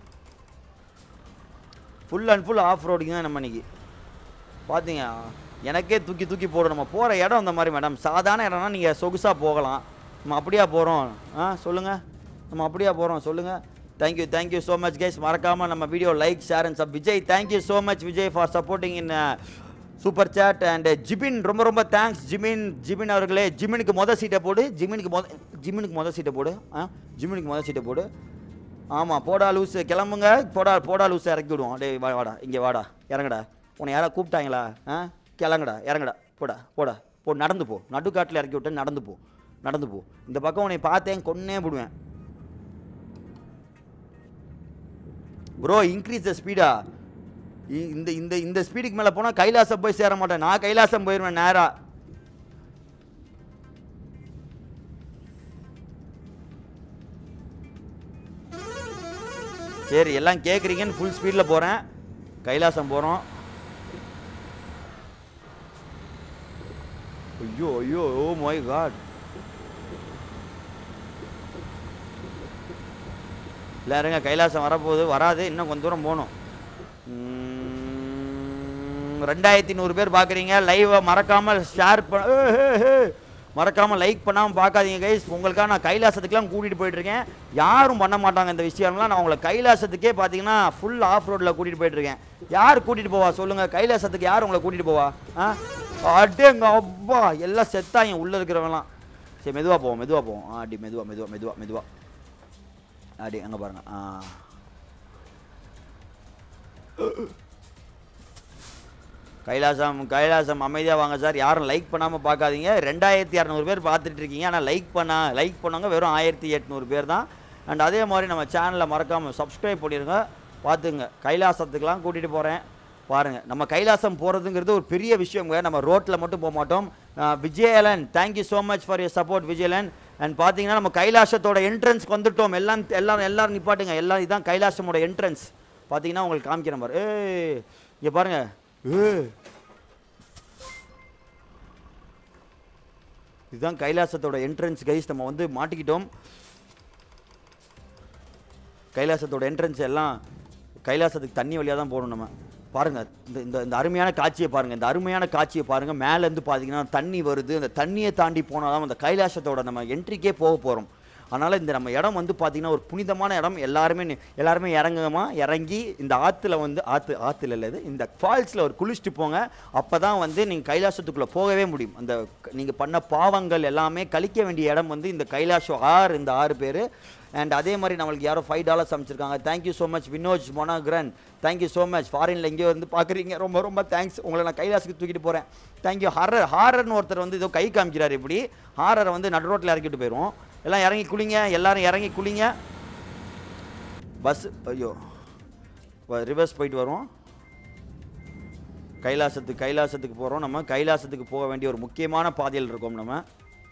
Speaker 1: ஃபுல் அண்ட் ஃபுல் ஆஃப் ரோடுங்க தான் நம்ம இன்னைக்கு பார்த்தீங்க எனக்கே தூக்கி தூக்கி போடும் நம்ம போகிற இடம் அந்த மாதிரி மேடம் சாதாரண இடம்னா நீங்கள் சொகுசாக போகலாம் நம்ம அப்படியா போகிறோம் ஆ சொல்லுங்கள் நம்ம அப்படியா போகிறோம் சொல்லுங்கள் thank you thank you so much guys மறக்காமல் நம்ம video like share and sub Vijay thank you so much Vijay for supporting in super chat and Jibin ரொம்ப ரொம்ப தேங்க்ஸ் ஜிமின் ஜிமின் அவர்களே ஜிமினுக்கு மொதல் சீட்டை போடு ஜிமினுக்கு மொத ஜிமினுக்கு மொதல் சீட்டை போடு ஆ ஜிமினுக்கு மொதல் சீட்டை போடு ஆமாம் போடா லூஸு கிளம்புங்க போடா போடா லூஸு இறக்கி விடுவோம் டேய் வா வாடா இங்கே வாடா இறங்குடா உன்னை யாரா கூப்பிட்டாங்களா ஆ கிளங்குடா இறங்குடா போடா போடா போ நடந்து போ நடுக்காட்டில் இறக்கி விட்டு நடந்து போ நடந்து போ இந்த பக்கம் உன்னை பார்த்தேன் கொன்னே போடுவேன் ப்ரோ இன்க்ரீஸ் த ஸ்பீடா இந்த இந்த இந்த ஸ்பீடுக்கு மேலே போனால் கைலாசம் போய் சேர மாட்டேன் நான் கைலாசம் போயிடுவேன் நேரா சரி எல்லாம் கேட்குறீங்கன்னு ஃபுல் ஸ்பீடில் போகிறேன் கைலாசம் போகிறோம் ஐயோ ஐயோ ஓ மை காட் இல்லை இருங்க கைலாசம் வரப்போகுது வராது இன்னும் கொஞ்சம் தூரம் போகணும் உம், ரெண்டாயிரத்தி நூறு பேர் பார்க்குறீங்க லைவை மறக்காமல் ஷேர் பண்ண ஏய், ஏய், ஏய். மறக்காமல் லைக் பண்ணாமல் பார்க்காதீங்க கைஸ் உங்களுக்காக நான் கைலாசத்துக்குலாம் கூட்டிகிட்டு போயிட்டுருக்கேன் யாரும் பண்ண மாட்டாங்க இந்த விஷயம்லாம் நான் உங்களை கைலாசத்துக்கே பார்த்தீங்கன்னா ஃபுல் ஆஃப் ரோட்டில் கூட்டிகிட்டு போயிட்டுருக்கேன் யார் கூட்டிகிட்டு போவா சொல்லுங்கள் கைலாசத்துக்கு யார் உங்களை கூட்டிகிட்டு போவா ஆ அடேங்க அப்பா எல்லாம் செத்தாங்க உள்ளே இருக்கிறவங்களாம் சரி மெதுவாக போவோம் மெதுவாக போவோம் ஆ அப்படி மெதுவாக மெதுவாக மெதுவாக மெதுவாக அப்படி அங்கே பாருங்க ஆ கைலாசம் கைலாசம் அமைதியாக வாங்க சார் யாரும் லைக் பண்ணாமல் பார்க்காதீங்க ரெண்டாயிரத்தி இரநூறு பேர் பார்த்துட்டு இருக்கீங்க ஆனால் லைக் பண்ணா லைக் பண்ணவங்க வெறும் ஆயிரத்தி எட்நூறு பேர் தான் அண்ட் அதே மாதிரி நம்ம சேனலில் மறக்காமல் சப்ஸ்கிரைப் பண்ணிடுங்க பார்த்துங்க கைலாசத்துக்கெலாம் கூட்டிகிட்டு போகிறேன் பாருங்கள் நம்ம கைலாசம் போகிறதுங்கிறது ஒரு பெரிய விஷயங்க நம்ம ரோட்டில் மட்டும் போக மாட்டோம் ah Vijayalan thank you so much for your support Vijayalan and பார்த்தீங்கன்னா நம்ம கைலாசத்தோட என்ட்ரன்ஸ்க்கு வந்துட்டோம் எல்லாம் எல்லாம் எல்லாரும் நிப்பாட்டுங்க எல்லாம் இதுதான் கைலாசமோட என்ட்ரன்ஸ் பார்த்தீங்கன்னா உங்களுக்கு காமிக்கிறேன் பாரு ஏய் இங்கே பாருங்க ஏய் இதுதான் கைலாசத்தோட என்ட்ரன்ஸ் கைஸ் நம்ம வந்து மாட்டிக்கிட்டோம் கைலாசத்தோட என்ட்ரன்ஸ் எல்லாம் கைலாசத்துக்கு தண்ணி வழியாக தான் போகணும் நம்ம பாருங்க இந்த இந்த இந்த அருமையான காட்சியை பாருங்க இந்த அருமையான காட்சியை பாருங்க மேலேருந்து பார்த்தீங்கன்னா தண்ணி வருது அந்த தண்ணியை தாண்டி போனால் தான் அந்த கைலாசத்தோட நம்ம என்ட்ரிக்கே போக போகிறோம் அதனால் இந்த நம்ம இடம் வந்து பார்த்திங்கன்னா ஒரு புனிதமான இடம் எல்லாருமே நி- எல்லாருமே இறங்குமா இறங்கி இந்த ஆற்றுல வந்து ஆற்று ஆற்றுல இல்லை இது இந்த ஃபால்ஸில் ஒரு குளிச்சுட்டு போங்க அப்போ தான் வந்து நீங்கள் கைலாசத்துக்குள்ளே போகவே முடியும் அந்த நீங்கள் பண்ண பாவங்கள் எல்லாமே கழிக்க வேண்டிய இடம் வந்து இந்த கைலாசம் ஆறு இந்த ஆறு பேர் அண்ட் அதே மாதிரி நம்மளுக்கு யாரோ ஃபைவ் டாலர்ஸ் அமைச்சிருக்காங்க thank you so much Vinoj Monakiran thank you so much ஃபாரினில் எங்கேயோ வந்து பார்க்குறீங்க ரொம்ப ரொம்ப தேங்க்ஸ் உங்களை நான் கைலாசுக்கு தூக்கிட்டு போகிறேன் தேங்க்யூ ஹாரர் ஹாரர்னு ஒருத்தர் வந்து ஏதோ கை காமிக்கிறார் இப்படி ஹாரரை வந்து நடு ரோட்டில் இறக்கிட்டு போயிடும் எல்லாம் இறங்கி குளிங்க எல்லாரும் இறங்கி குளிங்க பஸ் ஐயோ ரிவர்ஸ் போயிட்டு வரோம் கைலாசத்துக்கு கைலாசத்துக்கு போகிறோம் நம்ம கைலாசத்துக்கு போக வேண்டிய ஒரு முக்கியமான பாதையில் இருக்கோம் நம்ம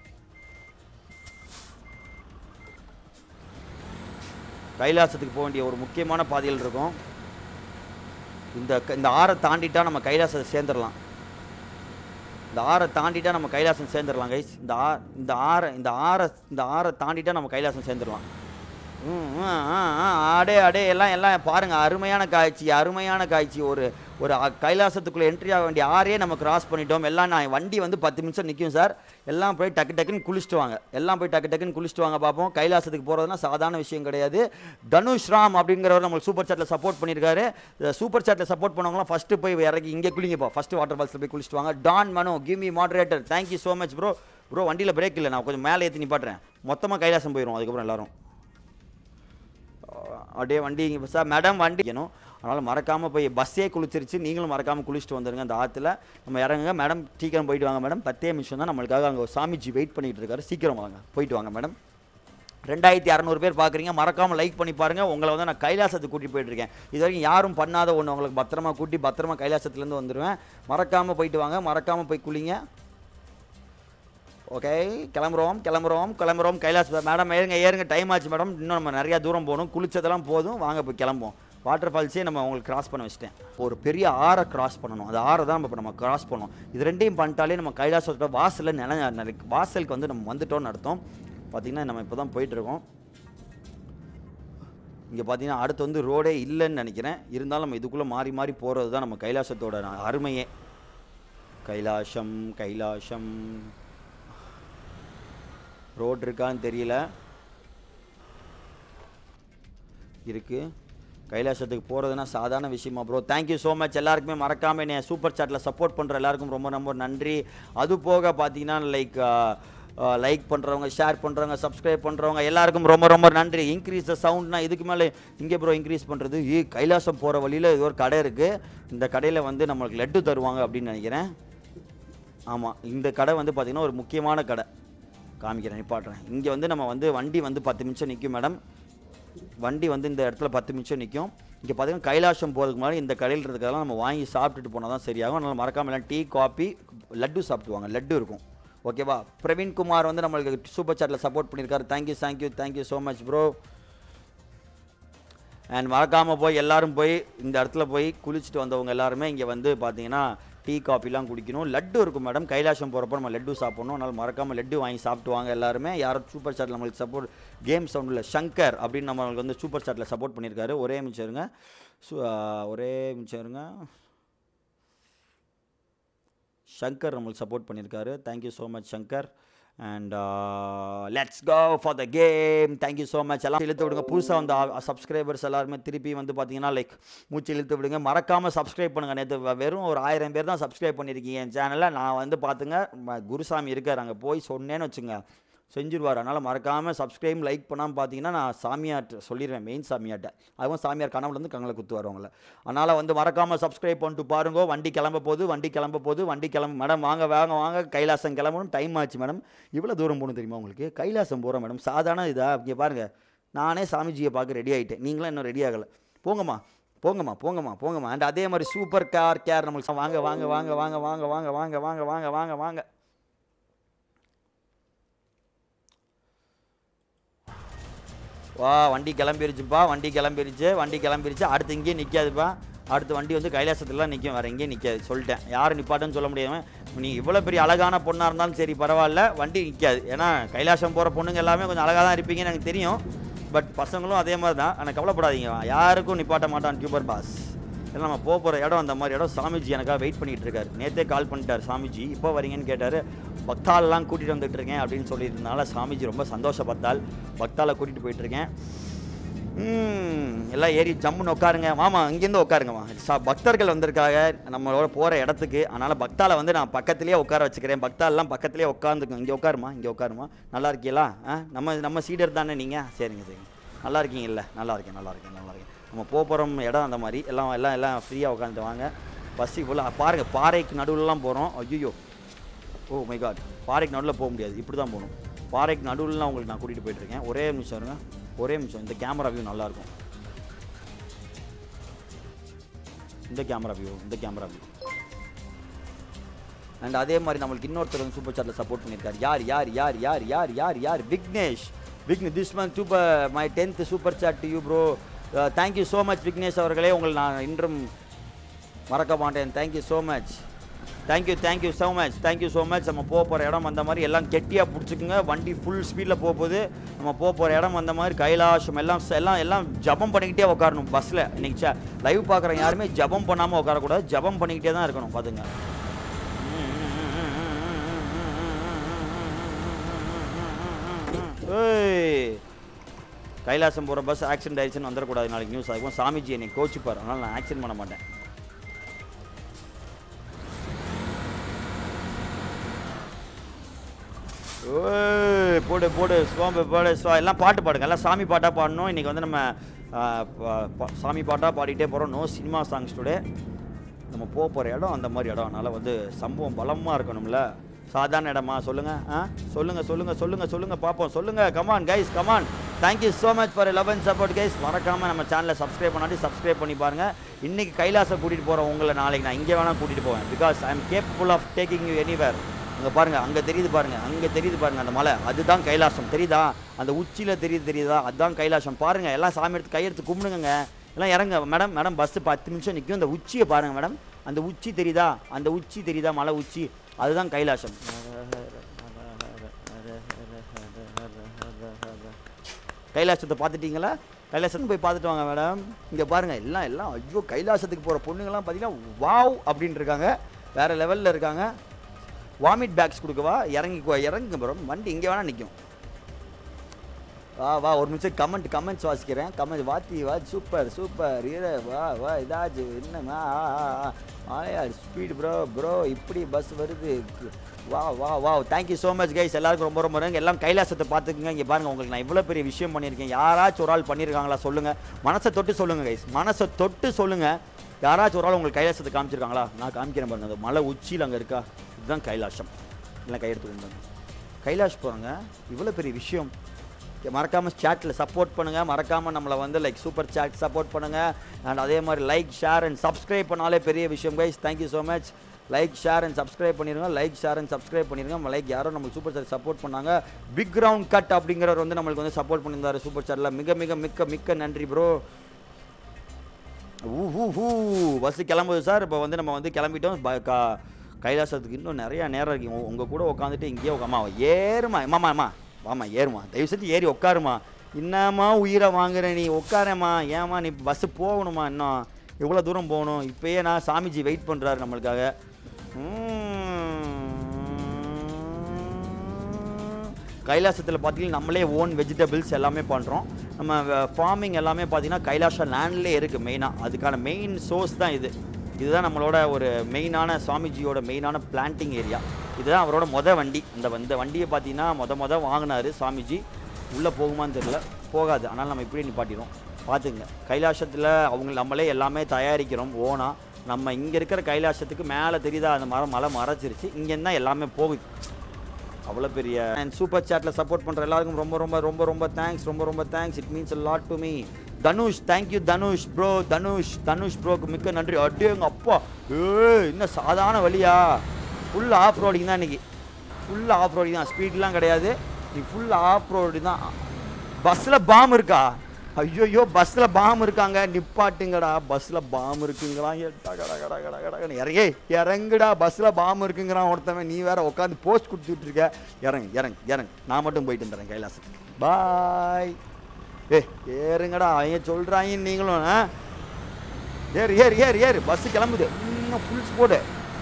Speaker 1: கைலாசத்துக்கு போக வேண்டிய ஒரு முக்கியமான பாதையில் இருக்கும் இந்த க- இந்த ஆறை தாண்டிட்டா நம்ம கைலாசத்தை சேர்ந்துடலாம் இந்த ஆறை தாண்டிட்டா நம்ம கைலாசம் சேர்ந்துடலாம் கைஸ் இந்த ஆ இந்த ஆறை இந்த ஆறை இந்த ஆறை தாண்டிட்டா நம்ம கைலாசம் சேர்ந்துடலாம் ம், ஆ, ஆ, ஆ, அடே அடே எல்லாம் எல்லாம் பாருங்க அருமையான காட்சி அருமையான காட்சி ஒரு ஒரு அ- கைலாசத்துக்குள்ள என்ட்ரி ஆக வேண்டிய ஆறே நம்ம கிராஸ் பண்ணிட்டோம் எல்லாம் நான் வண்டி வந்து பத்து நிமிஷம் நிற்கும் சார் எல்லாம் போய் டக்கு டக்குன்னு குளிச்சுட்டு வாங்க எல்லாம் போய் டக்கு டக்குன்னு குளிச்சுட்டு வாங்க பார்ப்போம் கைலாசத்துக்கு போகிறதுனா சாதாரண விஷயம் கிடையாது தனுஷ் ராம் அப்படிங்கிறவர் நம்மளுக்கு சூப்பர் சாட்டில் சப்போர்ட் பண்ணியிருக்காரு சூப்பர் சாட்டில் சப்போர்ட் பண்ணவங்களாம் ஃபஸ்ட்டு போய் இறங்கி இங்கே குளிங்கப்பா ஃபஸ்ட்டு வாட்டர் ஃபால்ஸில் போய் குளிச்சுட்டு வாங்க Don Mano give me moderator thank you so much bro bro வண்டியில் பிரேக் இல்லை நான் கொஞ்சம் மேலே ஏற்றி நிப்பாட்டுறேன் மொத்தமாக கைலாசம் போயிடும் அதுக்கப்புறம் எல்லாரும் அப்படியே வண்டி இங்கே சார் மேடம் வண்டி வைக்கணும் அதனால் மறக்காமல் போய் பஸ்ஸே குளிச்சிருச்சு நீங்களும் மறக்காமல் குளிச்சுட்டு வந்துடுங்க அந்த ஆற்றுல நம்ம இறங்குங்க மேடம் சீக்கிரம் போயிட்டு வாங்க மேடம் பத்தே நிமிஷம் தான் நம்மளுக்காக அங்கே சாமிஜி வெயிட் பண்ணிட்டு இருக்காரு சீக்கிரம் வாங்க போயிட்டு வாங்க மேடம் ரெண்டாயிரத்தி அறநூறு பேர் பார்க்குறீங்க மறக்காமல் லைக் பண்ணி பாருங்கள் உங்களை வந்து நான் கைலாசத்துக்கு கூட்டிட்டு போயிட்டுருக்கேன் இது வரைக்கும் யாரும் பண்ணாத ஒன்று உங்களுக்கு பத்திரமா கூட்டி பத்திரமா கைலாசத்துலேருந்து வந்துடுவேன் மறக்காமல் போயிட்டு வாங்க மறக்காமல் போய் குளிங்க ஓகே கிளம்புறோம் கிளம்புறோம் கிளம்புறோம் கைலாஸ் மேடம் ஏறுங்க ஏறுங்க டைம் ஆச்சு மேடம் இன்னும் நம்ம நிறையா தூரம் போகணும் குளிச்சதெல்லாம் போதும் வாங்க போய் கிளம்புவோம் வாட்டர் ஃபால்ஸே நம்ம உங்களுக்கு கிராஸ் பண்ண வச்சிட்டேன் ஒரு பெரிய ஆறை கிராஸ் பண்ணணும் அந்த ஆறை தான் இப்போ நம்ம கிராஸ் பண்ணணும் இது ரெண்டையும் பண்ணிட்டாலே நம்ம கைலாசத்தோட வாசலில் நில நில- வாசலுக்கு வந்து நம்ம வந்துட்டோம்னு அர்த்தம் பார்த்திங்கன்னா நம்ம இப்போ தான் போயிட்டுருக்கோம் இங்கே பார்த்தீங்கன்னா அடுத்து வந்து ரோடே இல்லைன்னு நினைக்கிறேன் இருந்தாலும் நம்ம இதுக்குள்ளே மாறி மாறி போகிறது தான் நம்ம கைலாசத்தோட ந- அருமையே கைலாசம் கைலாசம் ரோட் இருக்கான்னு தெரியல இருக்கு கைலாசத்துக்கு போகிறதுனா சாதாரண விஷயமா ப்ரோ தேங்க்யூ ஸோ மச் எல்லாருக்குமே மறக்காமல் என்னை சூப்பர் சாட்டில் சப்போர்ட் பண்ணுற எல்லாருக்கும் ரொம்ப ரொம்ப நன்றி அது போக பார்த்தீங்கன்னா லைக் லைக் பண்ணுறவங்க ஷேர் பண்ணுறவங்க சப்ஸ்கிரைப் பண்ணுறவங்க எல்லாருக்கும் ரொம்ப ரொம்ப நன்றி இன்க்ரீஸ் த சவுண்ட்னா இதுக்கு மேலே இங்கே ப்ரோ இன்க்ரீஸ் பண்ணுறது ஈ கைலாசம் போகிற வழியில் இது ஒரு கடை இருக்குது இந்த கடையில் வந்து நம்மளுக்கு லட்டு தருவாங்க அப்படின்னு நினைக்கிறேன் ஆமாம் இந்த கடை வந்து பார்த்திங்கன்னா ஒரு முக்கியமான கடை காமிக்கிறேன் நிப்பாட்டுறேன் இங்கே வந்து நம்ம வந்து வண்டி வந்து பத்து நிமிஷம் நிற்கும் மேடம் வண்டி வந்து இந்த இடத்துல பத்து நிமிஷம் நிற்கும் இங்கே பார்த்தீங்கன்னா கைலாசம் போகிறதுக்கு முன்னாடி இந்த கடையில் இருக்கிறதெல்லாம் நம்ம வாங்கி சாப்பிட்டுட்டு போனால் தான் சரியாகும் அதனால் மறக்காம எல்லாம் டீ காபி லட்டு சாப்பிடுவாங்க லட்டு இருக்கும் ஓகேவா பிரவீன்குமார் வந்து நம்மளுக்கு சூப்பர் சாட்டில் சப்போர்ட் பண்ணியிருக்காரு thank you thank you thank you so much bro and மறக்காமல் போய் எல்லாரும் போய் இந்த இடத்துல போய் குளிச்சுட்டு வந்தவங்க எல்லாருமே இங்கே வந்து பார்த்தீங்கன்னா டீ காஃபிலாம் குடிக்கணும் லட்டு இருக்கும் மேடம் கைலாசம் போகிறப்போ நம்ம லட்டு சாப்பிடணும் அதனால் மறக்காமல் லட்டு வாங்கி சாப்பிட்டு வாங்க எல்லாருமே யாரும் சூப்பர் சாட்டில் நம்மளுக்கு சப்போர்ட் கேம் சவுண்டில் சங்கர் அப்படின்னு நம்மளுக்கு வந்து சூப்பர் சாட்டில் சப்போர்ட் பண்ணியிருக்காரு ஒரே நிமிஷம் இருங்க சு- ஆ, ஒரே நிமிஷம் இருங்க சங்கர் நம்மளுக்கு சப்போர்ட் பண்ணியிருக்காரு thank you so much Shankar and let's go for the game thank you so much எல்லாம் இழுத்து விடுங்க புதுசாக வந்த சப்ஸ்கிரைபர்ஸ் எல்லாருமே திருப்பி வந்து பார்த்தீங்கன்னா லைக் மூச்சு இழுத்து விடுங்க மறக்காமல் சப்ஸ்கிரைப் பண்ணுங்கள் நேற்று வெறும் ஒரு ஆயிரம் பேர் தான் சப்ஸ்கிரைப் பண்ணியிருக்கீங்க என் சேனலில் நான் வந்து பார்த்துங்க ம- குருசாமி இருக்கார் அங்கே போய் சொன்னேன்னு வச்சுங்க செஞ்சுருவார் அதனால் மறக்காமல் சப்ஸ்கிரைப் லைக் பண்ணாமல் பார்த்தீங்கன்னா நான் சாமியார்ட்ட சொல்லிடுவேன் மெயின் சாமியார்ட்ட அதுவும் சாமியார் கனவுலேருந்து கங்களை குத்து வரவங்கள அதனால் வந்து மறக்காமல் சப்ஸ்கிரைப் பண்ணிட்டு பாருங்க வண்டி கிளம்ப போகுது வண்டி கிளம்ப போகுது வண்டி கிளம்ப மேடம் வாங்க வாங்க வாங்க கைலாசம் கிளம்பணும் டைம் ஆச்சு மேடம் இவ்வளோ தூரம் போகணும் தெரியுமா உங்களுக்கு கைலாசம் போகிறோம் மேடம் சாதாரண இதா இங்கே பாருங்கள் நானே சாமிஜியை பார்க்க ரெடி ஆகிட்டேன் நீங்களும் இன்னும் ரெடி ஆகலை போங்கம்மா போங்கம்மா போங்கம்மா போங்கம்மா அண்ட் அதே மாதிரி சூப்பர் கார் கேர் நம்மளுக்கு வாங்க வாங்க வாங்க வாங்க வாங்க வாங்க வாங்க வாங்க வாங்க வாங்க வாங்க வா வண்டி கிளம்பிருச்சுப்பா வண்டி கிளம்பிருச்சு வண்டி கிளம்பிருச்சு அடுத்து இங்கேயும் நிற்காதுப்பா அடுத்த வண்டி வந்து கைலாசத்துலலாம் நிற்கும் வேறு எங்கேயும் நிற்காது சொல்லிட்டேன் யாரும் நிப்பாட்டுன்னு சொல்ல முடியாம நீ இவ்வளோ பெரிய அழகான பொண்ணாக இருந்தாலும் சரி பரவாயில்ல வண்டி நிற்காது ஏன்னா கைலாசம் போகிற பொண்ணுங்க எல்லாமே கொஞ்சம் அழகாக தான் இருப்பீங்கன்னு எனக்கு தெரியும் பட் பசங்களும் அதே மாதிரி தான் ஆனால் கவலைப்படாதீங்க யாருக்கும் நிப்பாட்ட மாட்டான் டியூபர் பாஸ் ஏன்னா நம்ம போக போகிற இடம் அந்த மாதிரி இடம் சாமிஜி எனக்காக வெயிட் பண்ணிட்டு இருக்காரு நேற்றே கால் பண்ணிட்டார் சாமிஜி இப்போ வரீங்கன்னு கேட்டார் பக்தாலெலாம் கூட்டிகிட்டு வந்துட்டு இருக்கேன் அப்படின்னு சொல்லியிருந்தனால சாமிஜி ரொம்ப சந்தோஷப்பட்டால் பக்தால கூட்டிகிட்டு போயிட்டுருக்கேன் ம், எல்லாம் ஏறி ஜம்முன்னு உட்காருங்க மாமா இங்கேருந்து உட்காருங்கம்மா சா பக்தர்கள் வந்திருக்காங்க நம்மளோட போகிற இடத்துக்கு அதனால் பக்தால வந்து நான் பக்கத்துலேயே உட்கார வச்சுக்கிறேன் பக்தாலெலாம் பக்கத்துலேயே உட்காந்துக்கும் இங்கே உட்காருமா இங்கே உட்காருமா நல்லா இருக்கீங்களா ஆ நம்ம நம்ம சீடர் தானே நீங்கள் சரிங்க சரிங்க நல்லா இருக்கீங்கல்ல நல்லா இருக்கேன் நல்லா இருக்கேன் நல்லா இருக்கேன் நம்ம போக போகிற இடம் அந்த மாதிரி எல்லாம் எல்லாம் எல்லாம் ஃப்ரீயாக உட்காந்துட்டு வாங்க பஸ்ஸு இவ்வளோ பாருங்கள் பாறைக்கு நடுவுலலாம் போகிறோம் ஐயோ ஓ மை காட் பாறைக்கு நடுவில் போக முடியாது இப்படி தான் போகணும் பாறைக்கு நடுவுலலாம் உங்களுக்கு நான் கூட்டிகிட்டு போயிட்டுருக்கேன் ஒரே நிமிஷம் இருங்க ஒரே நிமிஷம் இந்த கேமரா வியூ நல்லாயிருக்கும் இந்த கேமரா வியூ இந்த கேமரா வியூ அண்ட் அதே மாதிரி நம்மளுக்கு இன்னொருத்தர் வந்து சூப்பர் சாட்டில் சப்போர்ட் பண்ணியிருக்காரு யார் யார் யார் யார் யார் யார் யார் Vignesh Vignesh this month super my tenth super chat to you bro thank you so much Vignesh அவர்களே உங்களை நான் இன்றும் மறக்க மாட்டேன் thank you so much thank you thank you so much thank you so much நம்ம போக போகிற இடம் அந்த மாதிரி எல்லாம் கெட்டியாக பிடிச்சிக்குங்க வண்டி ஃபுல் ஸ்பீடில் போக போகுது நம்ம போக போகிற இடம் அந்த மாதிரி கைலாசம் எல்லாம் எல்லாம் எல்லாம் ஜபம் பண்ணிக்கிட்டே உட்காரணும் பஸ்ஸில் இன்னைக்கு லைவ் பார்க்குறவங்க யாருமே ஜபம் பண்ணாமல் உட்காரக்கூடாது ஜபம் பண்ணிக்கிட்டே தான் இருக்கணும் பார்த்துங்க ஏய் கைலாசம் போகிற பஸ் ஆக்சிடென்ட் ஆயிடுச்சுன்னு வந்துடக்கூடாது நாளைக்கு நியூஸ் ஆகும் சாமிஜி என்னை கோச்சிப்பார் அதனால் நான் ஆக்சிடென்ட் பண்ண மாட்டேன் ஓய் போடு போடு சுவாமி போடு சுவா எல்லாம் பாட்டு பாடுங்க எல்லாம் சாமி பாட்டாக பாடணும் இன்றைக்கி வந்து நம்ம ஆஹ் பா- பா- சாமி பாட்டாக பாடிட்டே போகிறோம் நோ சினிமா சாங்ஸ் டுடே நம்ம போக போகிற இடம் அந்த மாதிரி இடம் அதனால் வந்து சம்பவம் பலமாக இருக்கணும்ல சாதாரண இடமா சொல்லுங்கள் ஆ சொல்லுங்கள் சொல்லுங்கள் சொல்லுங்கள் சொல்லுங்கள் பார்ப்போம் சொல்லுங்கள் come on guys come on thank you so much for love and support guys மறக்காமல் நம்ம சேனலை சப்ஸ்கிரைப் பண்ணாட்டி சப்ஸ்கிரைப் பண்ணி பாருங்கள் இன்றைக்கி கைலாசம் கூட்டிகிட்டு போகிறோம் உங்களை நாளைக்கு நான் இங்கே வேணால் கூட்டிகிட்டு போவேன் because I am capable of taking you anywhere அங்கே பாருங்கள் அங்கே தெரியுது பாருங்கள் அங்கே தெரியுது பாருங்கள் அந்த மலை அதுதான் கைலாசம் தெரியுதா அந்த உச்சியில் தெரியுது தெரியுதா அதுதான் கைலாசம் பாருங்கள் எல்லாம் சாமி எடுத்து கையெடுத்து கும்பிடுங்க எல்லாம் இறங்க மேடம் மேடம் பஸ்ஸு பத்து நிமிஷம் நிற்கும் அந்த உச்சியை பாருங்கள் மேடம் அந்த உச்சி தெரியுதா அந்த உச்சி தெரியுதா மலை உச்சி அதுதான் கைலாசம் கைலாசத்தை பார்த்துட்டீங்களா கைலாசத்துக்கு போய் பார்த்துட்டு வாங்க மேடம் இங்கே பாருங்கள் எல்லாம் எல்லாம் ஐயோ கைலாசத்துக்கு போகிற பொண்ணுங்கள்லாம் பார்த்தீங்கன்னா வாவ் அப்படின்னு இருக்காங்க வேறு லெவலில் இருக்காங்க வாமிட் பேக்ஸ் கொடுக்கவா இறங்கி இறங்குங்க ப்ரோ வண்டி இங்கே வேணால் நிற்கும் வா வா ஒரு நிமிஷம் கமெண்ட் கமெண்ட்ஸ் வாசிக்கிறேன் கமெண்ட் வாத்தி வா சூப்பர் சூப்பர் இரு வா வா இதாச்சு என்னம்மா ஆயா ஸ்பீடு ப்ரோ ப்ரோ இப்படி பஸ் வருது வா வா வா தேங்க்யூ ஸோ மச் கைஸ் எல்லாருக்கும் ரொம்ப ரொம்ப நன்றி. எல்லாம் கைலாசத்தை பார்த்துக்குங்க இங்கே பாருங்கள் உங்களுக்கு நான் இவ்வளோ பெரிய விஷயம் பண்ணியிருக்கேன் யாராச்சும் ஒரு ஆள் பண்ணியிருக்காங்களா சொல்லுங்கள் மனசை தொட்டு சொல்லுங்கள் கைஸ் மனசை தொட்டு சொல்லுங்கள் யாராச்சும் ஒரு ஆள் உங்களுக்கு கைலாசத்தை காமிச்சிருக்காங்களா நான் காமிக்கிறேன் பாருங்க அந்த மலை உச்சியில் அங்கே இருக்கா இதுதான் கைலாசம் இல்லை கையெடுத்து கொண்டு கைலாஷ் போகிறோங்க இவ்வளோ பெரிய விஷயம் மறக்காமல் சேட்டில் சப்போர்ட் பண்ணுங்கள் மறக்காமல் நம்மளை வந்து லைக் சூப்பர் சேட் சப்போர்ட் பண்ணுங்கள் அண்ட் அதே மாதிரி லைக் ஷேர் அண்ட் சப்ஸ்கிரைப் பண்ணாலே பெரிய விஷயம் guys thank you so much like share and subscribe பண்ணிடுங்க லைக் ஷேர் அண்ட் சப்ஸ்கிரைப் பண்ணிடுங்க லைக் யாரும் நமக்கு சூப்பர் சேட் சப்போர்ட் பண்ணாங்க பிக் கிரவுண்ட் கட் அப்படிங்கிறவர் வந்து நம்மளுக்கு வந்து சப்போர்ட் பண்ணியிருந்தாரு சூப்பர் சேட்டில் மிக மிக மிக்க மிக்க நன்றி ப்ரோ ஊ ஹூ ஹூ பஸ்ஸு கிளம்புது சார் இப்போ வந்து நம்ம வந்து கிளம்பிட்டோம் ப- கா- கைலாசத்துக்கு இன்னும் நிறையா நேரம் இருக்கு உங்கள் கூட உட்காந்துட்டு இங்கேயே உட்காமா ஏறுமா அம்மா அம்மா வாமா ஏறுமா தயவு செஞ்சு ஏறி உட்காருமா என்னம்மா உயிரை வாங்குற நீ உட்காரம்மா ஏம்மா நீ பஸ்ஸு போகணுமா இன்னும் எவ்வளோ தூரம் போகணும் இப்போயே நான் சாமிஜி வெயிட் பண்ணுறாரு நம்மளுக்காக கைலாசத்தில் பார்த்தீங்கன்னா நம்மளே ஓன் வெஜிடபிள்ஸ் எல்லாமே பண்ணுறோம் நம்ம ஃபார்மிங் எல்லாமே பார்த்தீங்கன்னா கைலாச லேண்ட்லேயே இருக்குது மெயினாக அதுக்கான மெயின் சோர்ஸ் தான் இது இதுதான் நம்மளோட ஒரு மெயினான சுவாமிஜியோட மெயினான பிளான்டிங் ஏரியா இதுதான் அவரோட மொத வண்டி இந்த இந்த வண்டியை பார்த்தீங்கன்னா மொத மொத வாங்கினாரு சாமிஜி உள்ளே போகுமான்னு தெரியல போகாது ஆனால் நம்ம இப்படி நிப்பாட்டிடுவோம் பார்த்துங்க கைலாசத்தில் அவங்க நம்மளே எல்லாமே தயாரிக்கிறோம் ஓனா நம்ம இங்கே இருக்கிற கைலாசத்துக்கு மேலே தெரியுதா அந்த மரம் மலை மறைச்சிருச்சு இங்கேருந்து தான் எல்லாமே போகுது அவ்வளோ பெரிய அண்ட் சூப்பர் சேட்டில் சப்போர்ட் பண்ணுற எல்லாருக்கும் ரொம்ப ரொம்ப ரொம்ப ரொம்ப தேங்க்ஸ் ரொம்ப ரொம்ப thanks it means lot to me Dhanush thank you Dhanush bro Dhanush Dhanush ப்ரோக்கு மிக்க நன்றி அட்டே எங்கள் அப்பா ஏய் இன்னும் சாதாரண வழியா ஃபுல் ஆஃப் ரோடிங் தான் இன்னைக்கு ஃபுல் ஆஃப் ரோடிங் தான் ஸ்பீட்லாம் கிடையாது நீ ஃபுல் ஆஃப் ரோடு தான் பஸ்ஸில் பாம் இருக்கா ஐயோ பஸ்ஸில் பாம் இருக்காங்க நிப்பாட்டுங்கடா பஸ்ஸில் பாம் இருக்குங்கிறான் எட்டா கடா கடா கடா கடா கடா இறங்கே இறங்குடா பஸ்ஸில் பாம் இருக்குங்கிறான் ஒருத்தவன் நீ வேற உட்காந்து போஸ்ட் கொடுத்துட்டு இருக்க இறங்கு இறங்கு இறங்கு நான் மட்டும் போயிட்டு வந்துடுறேன் கைலாசத்துக்கு பாய் ஏ ஏறுங்கடா அவங்க சொல்கிறாங்க நீங்களும் ஆ? ஏறு ஏறு ஏறு ஏறு பஸ்ஸு கிளம்புது இன்னும் full sport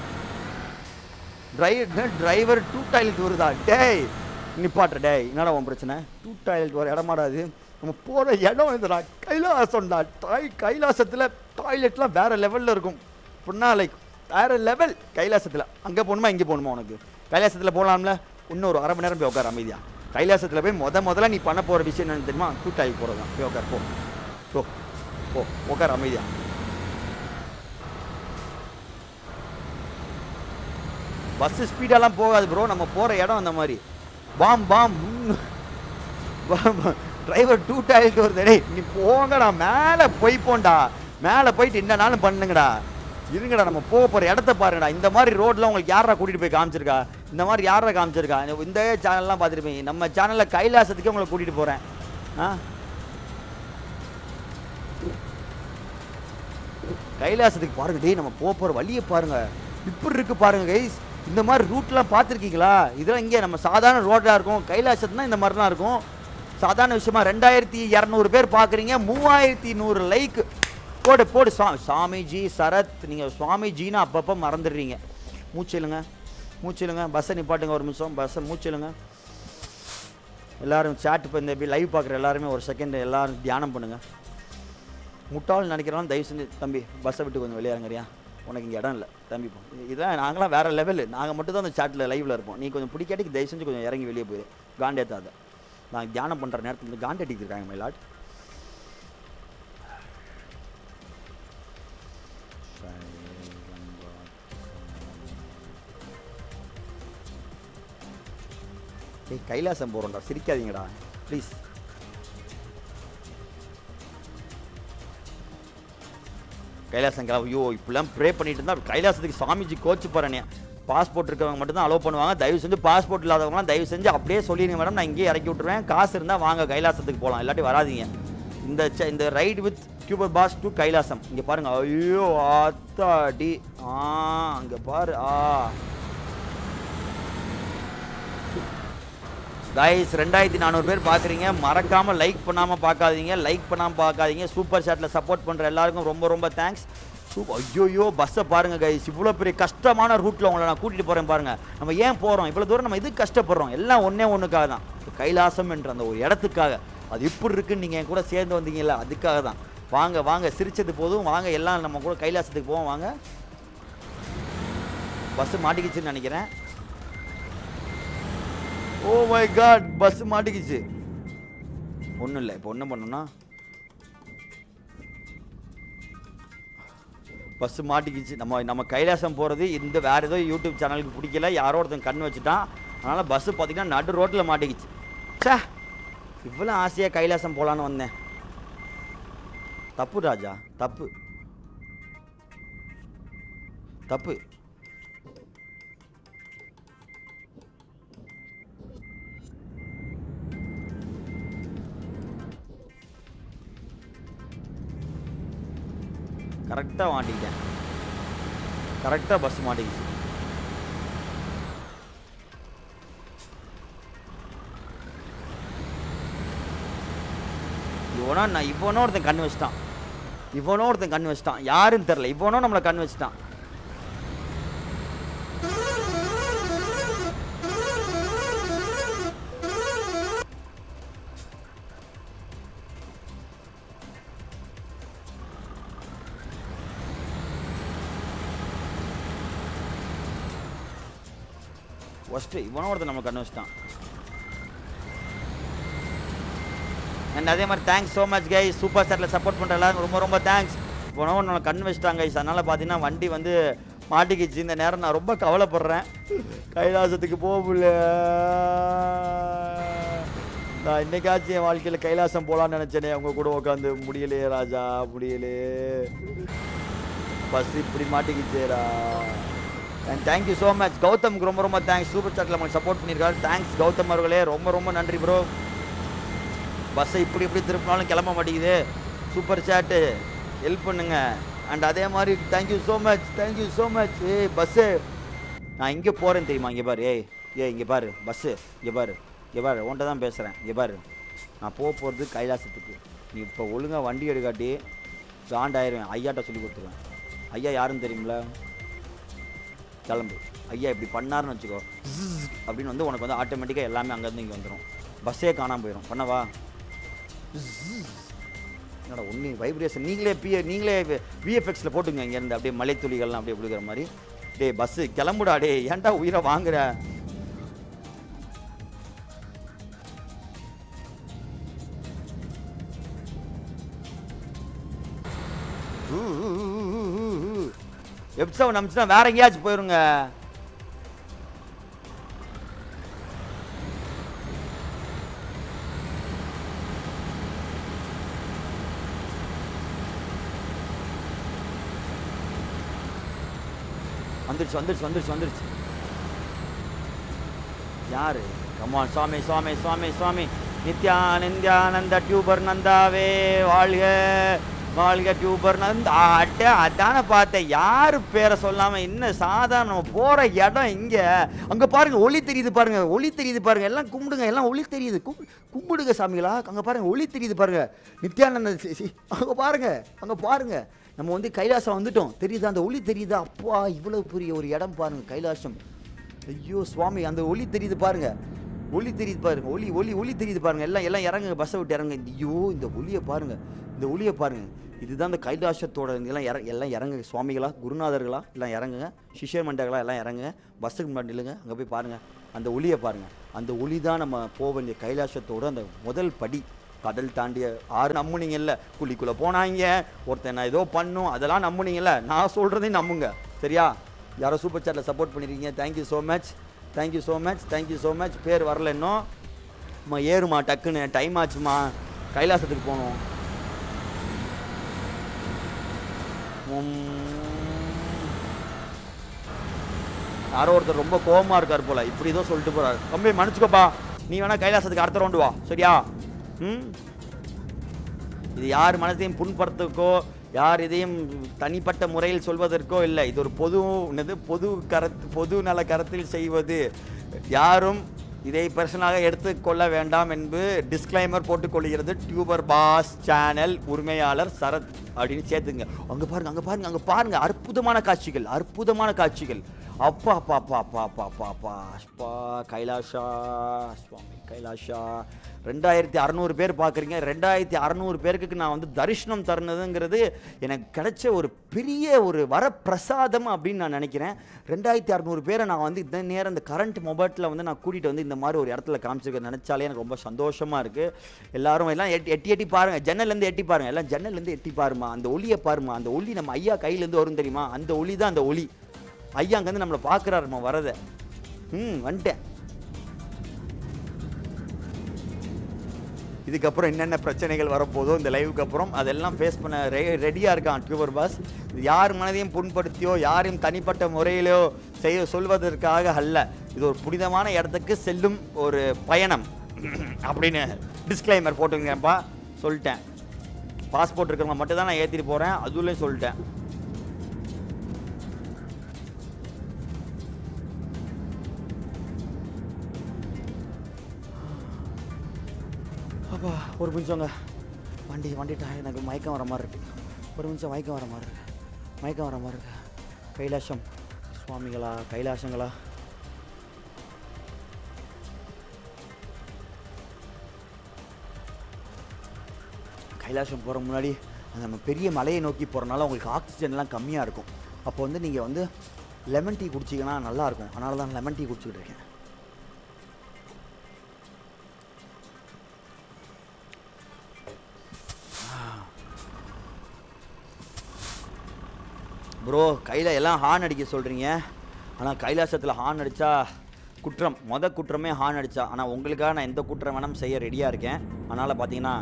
Speaker 1: driver driver two toilet வருதா டேய் நிப்பாட்டுற டேய் என்னடா உன் பிரச்சனை டூ டாய்லெட் வர இடமாடாது நம்ம போகிற இடம் இதுடா கைலாசம்டா டாய் கைலாசத்தில் டாய்லெட்லாம் வேறு லெவலில் இருக்கும் அப்படின்னா லைக் வேறு லெவல் கைலாசத்தில் அங்கே போகணுமா இங்கே போகணுமா உனக்கு கைலாசத்தில் போகலாம்ல இன்னும் ஒரு அரை மணி நேரம் போய் உட்கார அமைதியா கைலாசத்தில் போய் முத முதல்ல நீ பண்ண போகிற விஷயம் என்னன்னு தெரியுமா டூ டாய்லெட் போகிறது தான் போய் உட்கார் போ போ போ உட்கார அமைதியா பஸ் ஸ்பீடெல்லாம் போகாது ப்ரோ நம்ம போகிற இடம் அந்த மாதிரி பாம் பாம் டிரைவர் டூ டாய்லெட் வருது டேய் நீ போங்கடா மேலே போய் போண்டா மேலே போயிட்டு என்னனாலும் பண்ணுங்கடா இருங்கடா நம்ம போக போகிற இடத்த பாருங்கடா இந்த மாதிரி ரோட்லாம் உங்களுக்கு யாரா கூட்டிகிட்டு போய் காமிச்சிருக்கா இந்த மாதிரி யாரா காமிச்சிருக்கா இந்த சேனல்லாம் பார்த்துருப்பீங்க நம்ம சேனலில் கைலாசத்துக்கே உங்களை கூட்டிகிட்டு போகிறேன் ஆ கைலாசத்துக்கு பாருங்க டேய் நம்ம போக போகிற வழியை பாருங்க இப்படி இருக்கு பாருங்க கைஸ் இந்த மாதிரி ரூட்லாம் பார்த்துருக்கீங்களா இதெல்லாம் இங்கே நம்ம சாதாரண ரோடாக இருக்கும் கைலாசத்துனா இந்த மாதிரிலாம் இருக்கும் சாதாரண விஷயமா ரெண்டாயிரத்தி இரநூறு பேர் பார்க்குறீங்க மூவாயிரத்தி நூறு லைக் போடு போடு சா சாமிஜி சரத் நீங்கள் சுவாமிஜின்னு அப்பப்போ மறந்துடுறீங்க மூச்சிலுங்க மூச்சிலுங்க பஸ்ஸை நிப்பாட்டுங்க ஒரு நிமிஷம் பஸ்ஸை மூச்சிலுங்க எல்லாரும் சேட் இப்போ இந்த லைவ் பார்க்குற எல்லாருமே ஒரு செகண்ட் எல்லாரும் தியானம் பண்ணுங்கள் முட்டாள் நினைக்கிறவன் தயவு செஞ்சு தம்பி பஸ்ஸை விட்டு கொஞ்சம் வெளியாருங்கறியா உனக்கு இங்கே இடம் இல்லை தம்பி போ இதான் நாங்களாம் வேறு லெவலு நாங்கள் மட்டும் தான் அந்த சாட்டில் லைவில் இருப்போம் நீ கொஞ்சம் பிடிக்காட்டிக்கு தயவு செஞ்சு கொஞ்சம் இறங்கி வெளியே போயிடு காண்டேத்தாத நான் தியானம் பண்ணுற நேரத்தில் வந்து காண்டேட்டிக்கு இருக்காங்க மயிலாட் ஏய் கைலாசம் போகிறோம்டா சிரிக்காதீங்கடா ப்ளீஸ் கைலாசம் கிளம்ப ஐயோ இப்படிலாம் ப்ரே பண்ணிட்டு இருந்தா கைலாசத்துக்கு சாமிஜி கோச்சு போகிறேனே பாஸ்போர்ட் இருக்கவங்க மட்டும் தான் அலோவ் பண்ணுவாங்க தயவு செஞ்சு பாஸ்போர்ட் இல்லாதவங்களாம் தயவு செஞ்சு அப்படியே சொல்லிடுங்க மேடம் நான் இங்கேயே இறக்கி விட்டுருவேன் காசு இருந்தால் வாங்க கைலாசத்துக்கு போகலாம் இல்லாட்டி வராதீங்க இந்த ச- இந்த ride with cuber boss to Kailasam இங்கே பாருங்க ஐயோ ஆத்தாடி ஆ அங்கே பாரு ஆ கைஸ் ரெண்டாயிரத்தி நானூறு பேர் பார்க்குறீங்க மறக்காமல் லைக் பண்ணாமல் பார்க்காதீங்க லைக் பண்ணாமல் பார்க்காதீங்க சூப்பர் சாட்டில் சப்போர்ட் பண்ணுற எல்லாருக்கும் ரொம்ப ரொம்ப தேங்க்ஸ் சூப்பர் ஐயோயோ பஸ்ஸை பாருங்கள் கைஸ் இவ்வளோ பெரிய கஷ்டமான ரூட்டில் உங்களை நான் கூட்டிகிட்டு போகிறேன் பாருங்கள் நம்ம ஏன் போகிறோம் இவ்வளோ தூரம் நம்ம எதுக்கு கஷ்டப்படுறோம் எல்லாம் ஒன்றே ஒன்றுக்காக தான் கைலாசம் என்ற அந்த ஒரு இடத்துக்காக அது எப்படி இருக்குன்னு நீங்கள் என் கூட சேர்ந்து வந்தீங்கல்ல அதுக்காக தான் வாங்க வாங்க சிரிச்சது போதும் வாங்க எல்லாம் நம்ம கூட கைலாசத்துக்கு போவோம் வாங்க பஸ்ஸு மாட்டிக்கிச்சுன்னு நினைக்கிறேன் ஓ மை காட் பஸ் மாட்டிக்கிச்சு ஒன்றும் இல்லை இப்போ ஒன்றும் பண்ணோம்னா பஸ் மாட்டிக்கிச்சு நம்ம நம்ம கைலாசம் போகிறது இந்த வேறு ஏதோ யூடியூப் சேனலுக்கு பிடிக்கல யாரோ ஒருத்தன் கண் வச்சுட்டான் அதனால் பஸ்ஸு பார்த்தீங்கன்னா நடு ரோட்டில் மாட்டிக்கிச்சு ச்சே இவ்வளோ ஆசையாக கைலாசம் போகலான்னு வந்தேன் தப்பு ராஜா தப்பு தப்பு கரெக்டாக மாட்டிக்கிட்டேன் கரெக்டாக பஸ் மாட்டிக்கிச்சு இவனோ நான் இவனோ ஒருத்தன் கண் வச்சிட்டான் இவனோ ஒருத்தன் கண் வச்சிட்டான் யாருன்னு தெரில இவனோ நம்மளை கண் வச்சிட்டான் ஃபஸ்ட்டு இவனும் ஒருத்தன் நம்ம கண்ணு வச்சிட்டான் அண்ட் அதே மாதிரி thanks so much guy super ஸ்டாரில் சப்போர்ட் பண்ணுற எல்லாரும் ரொம்ப ரொம்ப தேங்க்ஸ் இவனும் நம்ம கண் வச்சிட்டாங்க கைஸ் அதனால் பார்த்தீங்கன்னா வண்டி வந்து மாட்டிக்கிச்சு இந்த நேரம் நான் ரொம்ப கவலைப்படுறேன் கைலாசத்துக்கு போக முடியல நான் இன்னைக்காச்சும் என் வாழ்க்கையில் கைலாசம் போகலான்னு நினச்சேனே அவங்க கூட உட்காந்து முடியலையே ராஜா முடியலையே பஸ் இப்படி மாட்டிக்கிச்சேடா அண்ட் தேங்க்யூ ஸோ மச் கௌதம்க்கு ரொம்ப ரொம்ப தேங்க்ஸ் சூப்பர் சாட்டில் நமக்கு சப்போர்ட் பண்ணியிருக்காரு தேங்க்ஸ் கௌதம் அவர்களே ரொம்ப ரொம்ப நன்றி ப்ரோ பஸ்ஸை இப்படி இப்படி திருப்பினாலும் கிளம்ப மாட்டேங்குது சூப்பர் சாட்டு ஹெல்ப் பண்ணுங்க அண்ட் அதே மாதிரி thank you so much thank you so much ஏய் பஸ்ஸு நான் இங்கே போகிறேன் தெரியுமா இங்கே பாரு ஏய் ஏய் இங்கே பாரு பஸ்ஸு இங்கே பாரு இங்கே பாரு உன்ட்ட தான் பேசுகிறேன் இங்கே பாரு நான் போக போகிறது கைலாசத்துக்கு நீ இப்போ ஒழுங்காக வண்டி எடுக்காட்டி காண்டாயிருவேன் ஐயாட்ட சொல்லி கொடுத்துருவேன் ஐயா யாருன்னு தெரியுங்களா கிளம்பு ஐயா இப்படி பண்ணாருன்னு வச்சுக்கோ zzz அப்படின்னு வந்து உனக்கு வந்து ஆட்டோமேட்டிக்காக எல்லாமே அங்கேருந்து இங்கே வந்துடும் பஸ்ஸே காணாம போயிடும் பண்ணவா zzz. என்னடா ஒன்று வைப்ரேஷன் நீங்களே பி நீங்களே விஎஃப்எக்ஸில் போட்டுங்க இங்கேருந்து அப்படியே மலைத்துளிகள்லாம் அப்படியே விழுகிற மாதிரி டேய் பஸ்ஸு கிளம்புடா டேய் ஏன்டா உயிரை வாங்குற வெப்சைட் நம்பிச்சுன்னா வேற எங்கேயாச்சும் போயிருங்க வந்துருச்சு வந்துருச்சு வந்துருச்சு வந்துருச்சு யாரு கமான் சுவாமி சுவாமி சுவாமி சுவாமி நித்யானந்தியானந்த டியூபர் நந்தாவே வாழ்க வாழ்க டியூபர் நந்தா அட்ட அதான பார்த்தேன் யாரு பேரை சொல்லாம என்ன சாதாரண நம்ம போற இடம் இங்க அங்க பாருங்க ஒளி தெரியுது பாருங்க ஒளி தெரியுது பாருங்க எல்லாம் கும்பிடுங்க எல்லாம் ஒளி தெரியுது கும்- கும்பிடுங்க சாமிகளா அங்க பாருங்க ஒளி தெரியுது பாருங்க நித்யானந்த சி- சி, அங்க பாருங்க அங்க பாருங்க நம்ம வந்து கைலாசம் வந்துட்டோம் தெரியுதா அந்த ஒளி தெரியுதா அப்பா இவ்வளவு பெரிய ஒரு இடம் பாருங்க கைலாசம் ஐயோ சுவாமி அந்த ஒளி தெரியுது பாருங்க ஒளி தெரியுது பாருங்க ஒளி ஒளி ஒளி தெரியுது பாருங்க எல்லாம் எல்லாம் இறங்குங்க பஸ்ஸை விட்டு இறங்குங்க ஐயோ இந்த ஒளியை பாருங்க இந்த ஒளியை பாருங்க இதுதான் இந்த கைலாசத்தோட எல்லாம் இற எல்லாம் இறங்குங்க சுவாமிகளா குருநாதர்களா எல்லாம் இறங்குங்க சிஷ்யர் மண்டகளா எல்லாம் இறங்குங்க பஸ்ஸுக்கு முன்னாடி நில்லுங்க அங்கே போய் பாருங்க அந்த ஒளியை பாருங்க அந்த ஒளி தான் நம்ம போக வேண்டிய கைலாசத்தோட அந்த முதல் படி கடல் தாண்டிய ஆறு நம்புனீங்கல்ல குழிக்குள்ளே போனாங்க ஒருத்தன் நான் ஏதோ பண்ணும் அதெல்லாம் நம்புனீங்கல்ல நான் சொல்கிறதையும் நம்புங்க சரியா யாரோ சூப்பர் சாட்டில் சப்போர்ட் பண்ணியிருக்கீங்க thank you so much thank you so much thank you so much பேர் வரல இன்னும் அம்மா ஏறுமா டக்குன்னு டைம் ஆச்சுமா கைலாசத்துக்கு போகணும் உம். யாரோ ஒருத்தர் ரொம்ப கோவமா இருக்கார் போல இப்படி ஏதோ சொல்லிட்டு போறாரு தம்பி மன்னிச்சுக்கோப்பா நீ வேணா கைலாசத்துக்கு அடுத்த ரவுண்டு வா சரியா ம் இது யார் மனதையும் புண்படுத்துக்கோ யார் இதையும் தனிப்பட்ட முறையில் சொல்வதற்கோ இல்லை இது ஒரு பொது என்னது பொது கரத்து பொது நல கரத்தில் செய்வது யாரும் இதை பர்சனலாக எடுத்துக்கொள்ள வேண்டாம் என்று டிஸ்க்ளைமர் போட்டுக்கொள்கிறது டியூபர் பாஸ் சேனல் உரிமையாளர் சரத் அப்படின்னு சேர்த்துங்க அங்கே பாருங்க அங்கே பாருங்க அங்கே பாருங்க அற்புதமான காட்சிகள் அற்புதமான காட்சிகள் அப்பா அப்பா அப்பா அப்பா அப்பா அப்பா அப்பா அப்பா கைலாஷா சுவாமி கைலாஷா ரெண்டாயிரத்தி அறநூறு பேர் பார்க்குறீங்க ரெண்டாயிரத்தி அறநூறு பேருக்கு நான் வந்து தரிசனம் தருனதுங்கிறது எனக்கு கிடைச்ச ஒரு பெரிய ஒரு வரப்பிரசாதம் அப்படின்னு நான் நினைக்கிறேன் ரெண்டாயிரத்தி அறநூறு பேரை நான் வந்து இந்த நேரம் இந்த கரண்ட் மொபைலில் வந்து நான் கூட்டிகிட்டு வந்து இந்த மாதிரி ஒரு இடத்துல காமிச்சிருக்க நினச்சாலே எனக்கு ரொம்ப சந்தோஷமாக இருக்குது எல்லாரும் எல்லாம் எட்டி எட்டி எட்டி பாருங்கள் ஜன்னல்லேருந்து எட்டி பாருங்கள் எல்லாம் ஜன்னல்லேருந்து எட்டி பாருமா அந்த ஒளியை பாருமா அந்த ஒளி நம்ம ஐயா கையிலேருந்து வரும் தெரியுமா அந்த ஒளி தான் அந்த ஒளி ஐயா அங்கேருந்து நம்மளை பார்க்குறாருமா வரதை ம் வந்துட்டேன் இதுக்கப்புறம் என்னென்ன பிரச்சனைகள் வரப்போதோ இந்த லைவுக்கு அப்புறம் அதெல்லாம் ஃபேஸ் பண்ண ரெ ரெடியாக இருக்கான் டியூபர் பாஸ் யார் மனதையும் புண்படுத்தியோ யாரையும் தனிப்பட்ட முறையிலோ செய்ய சொல்வதற்காக அல்ல இது ஒரு புனிதமான இடத்துக்கு செல்லும் ஒரு பயணம் அப்படின்னு டிஸ்க்ளைமர் போட்டுங்கப்பா சொல்லிட்டேன் பாஸ்போர்ட் இருக்கிறவங்க மட்டும் தான் நான் ஏற்றிட்டு போகிறேன் அதுலேயும் சொல்லிட்டேன் அப்பா ஒரு நிமிஷங்க வண்டி வண்டி டா எனக்கு மயக்கம் வர மாதிரி இருக்கு ஒரு நிமிஷம் மயக்கம் வர மாதிரி இருக்கு மயக்கம் வர மாதிரி இருக்கு கைலாசம் சுவாமிகளா கைலாசங்களா கைலாசம் போகிற முன்னாடி அந்த நம்ம பெரிய மலையை நோக்கி போகிறனால உங்களுக்கு ஆக்சிஜன்லாம் கம்மியாக இருக்கும் அப்போ வந்து நீங்கள் வந்து லெமன் டீ குடிச்சிங்கன்னா நல்லாயிருக்கும் அதனால தான் லெமன் டீ குடிச்சிக்கிட்டு இருக்கேன் ப்ரோ கையில் எல்லாம் ஹார்ன் அடிக்க சொல்கிறீங்க ஆனால் கைலாசத்தில் ஹார்ன் அடித்தா குற்றம் மொத குற்றமே ஹார்ன் அடித்தா ஆனால் உங்களுக்காக நான் எந்த குற்றம் வேணாலும் செய்ய ரெடியாக இருக்கேன் அதனால் பார்த்தீங்கன்னா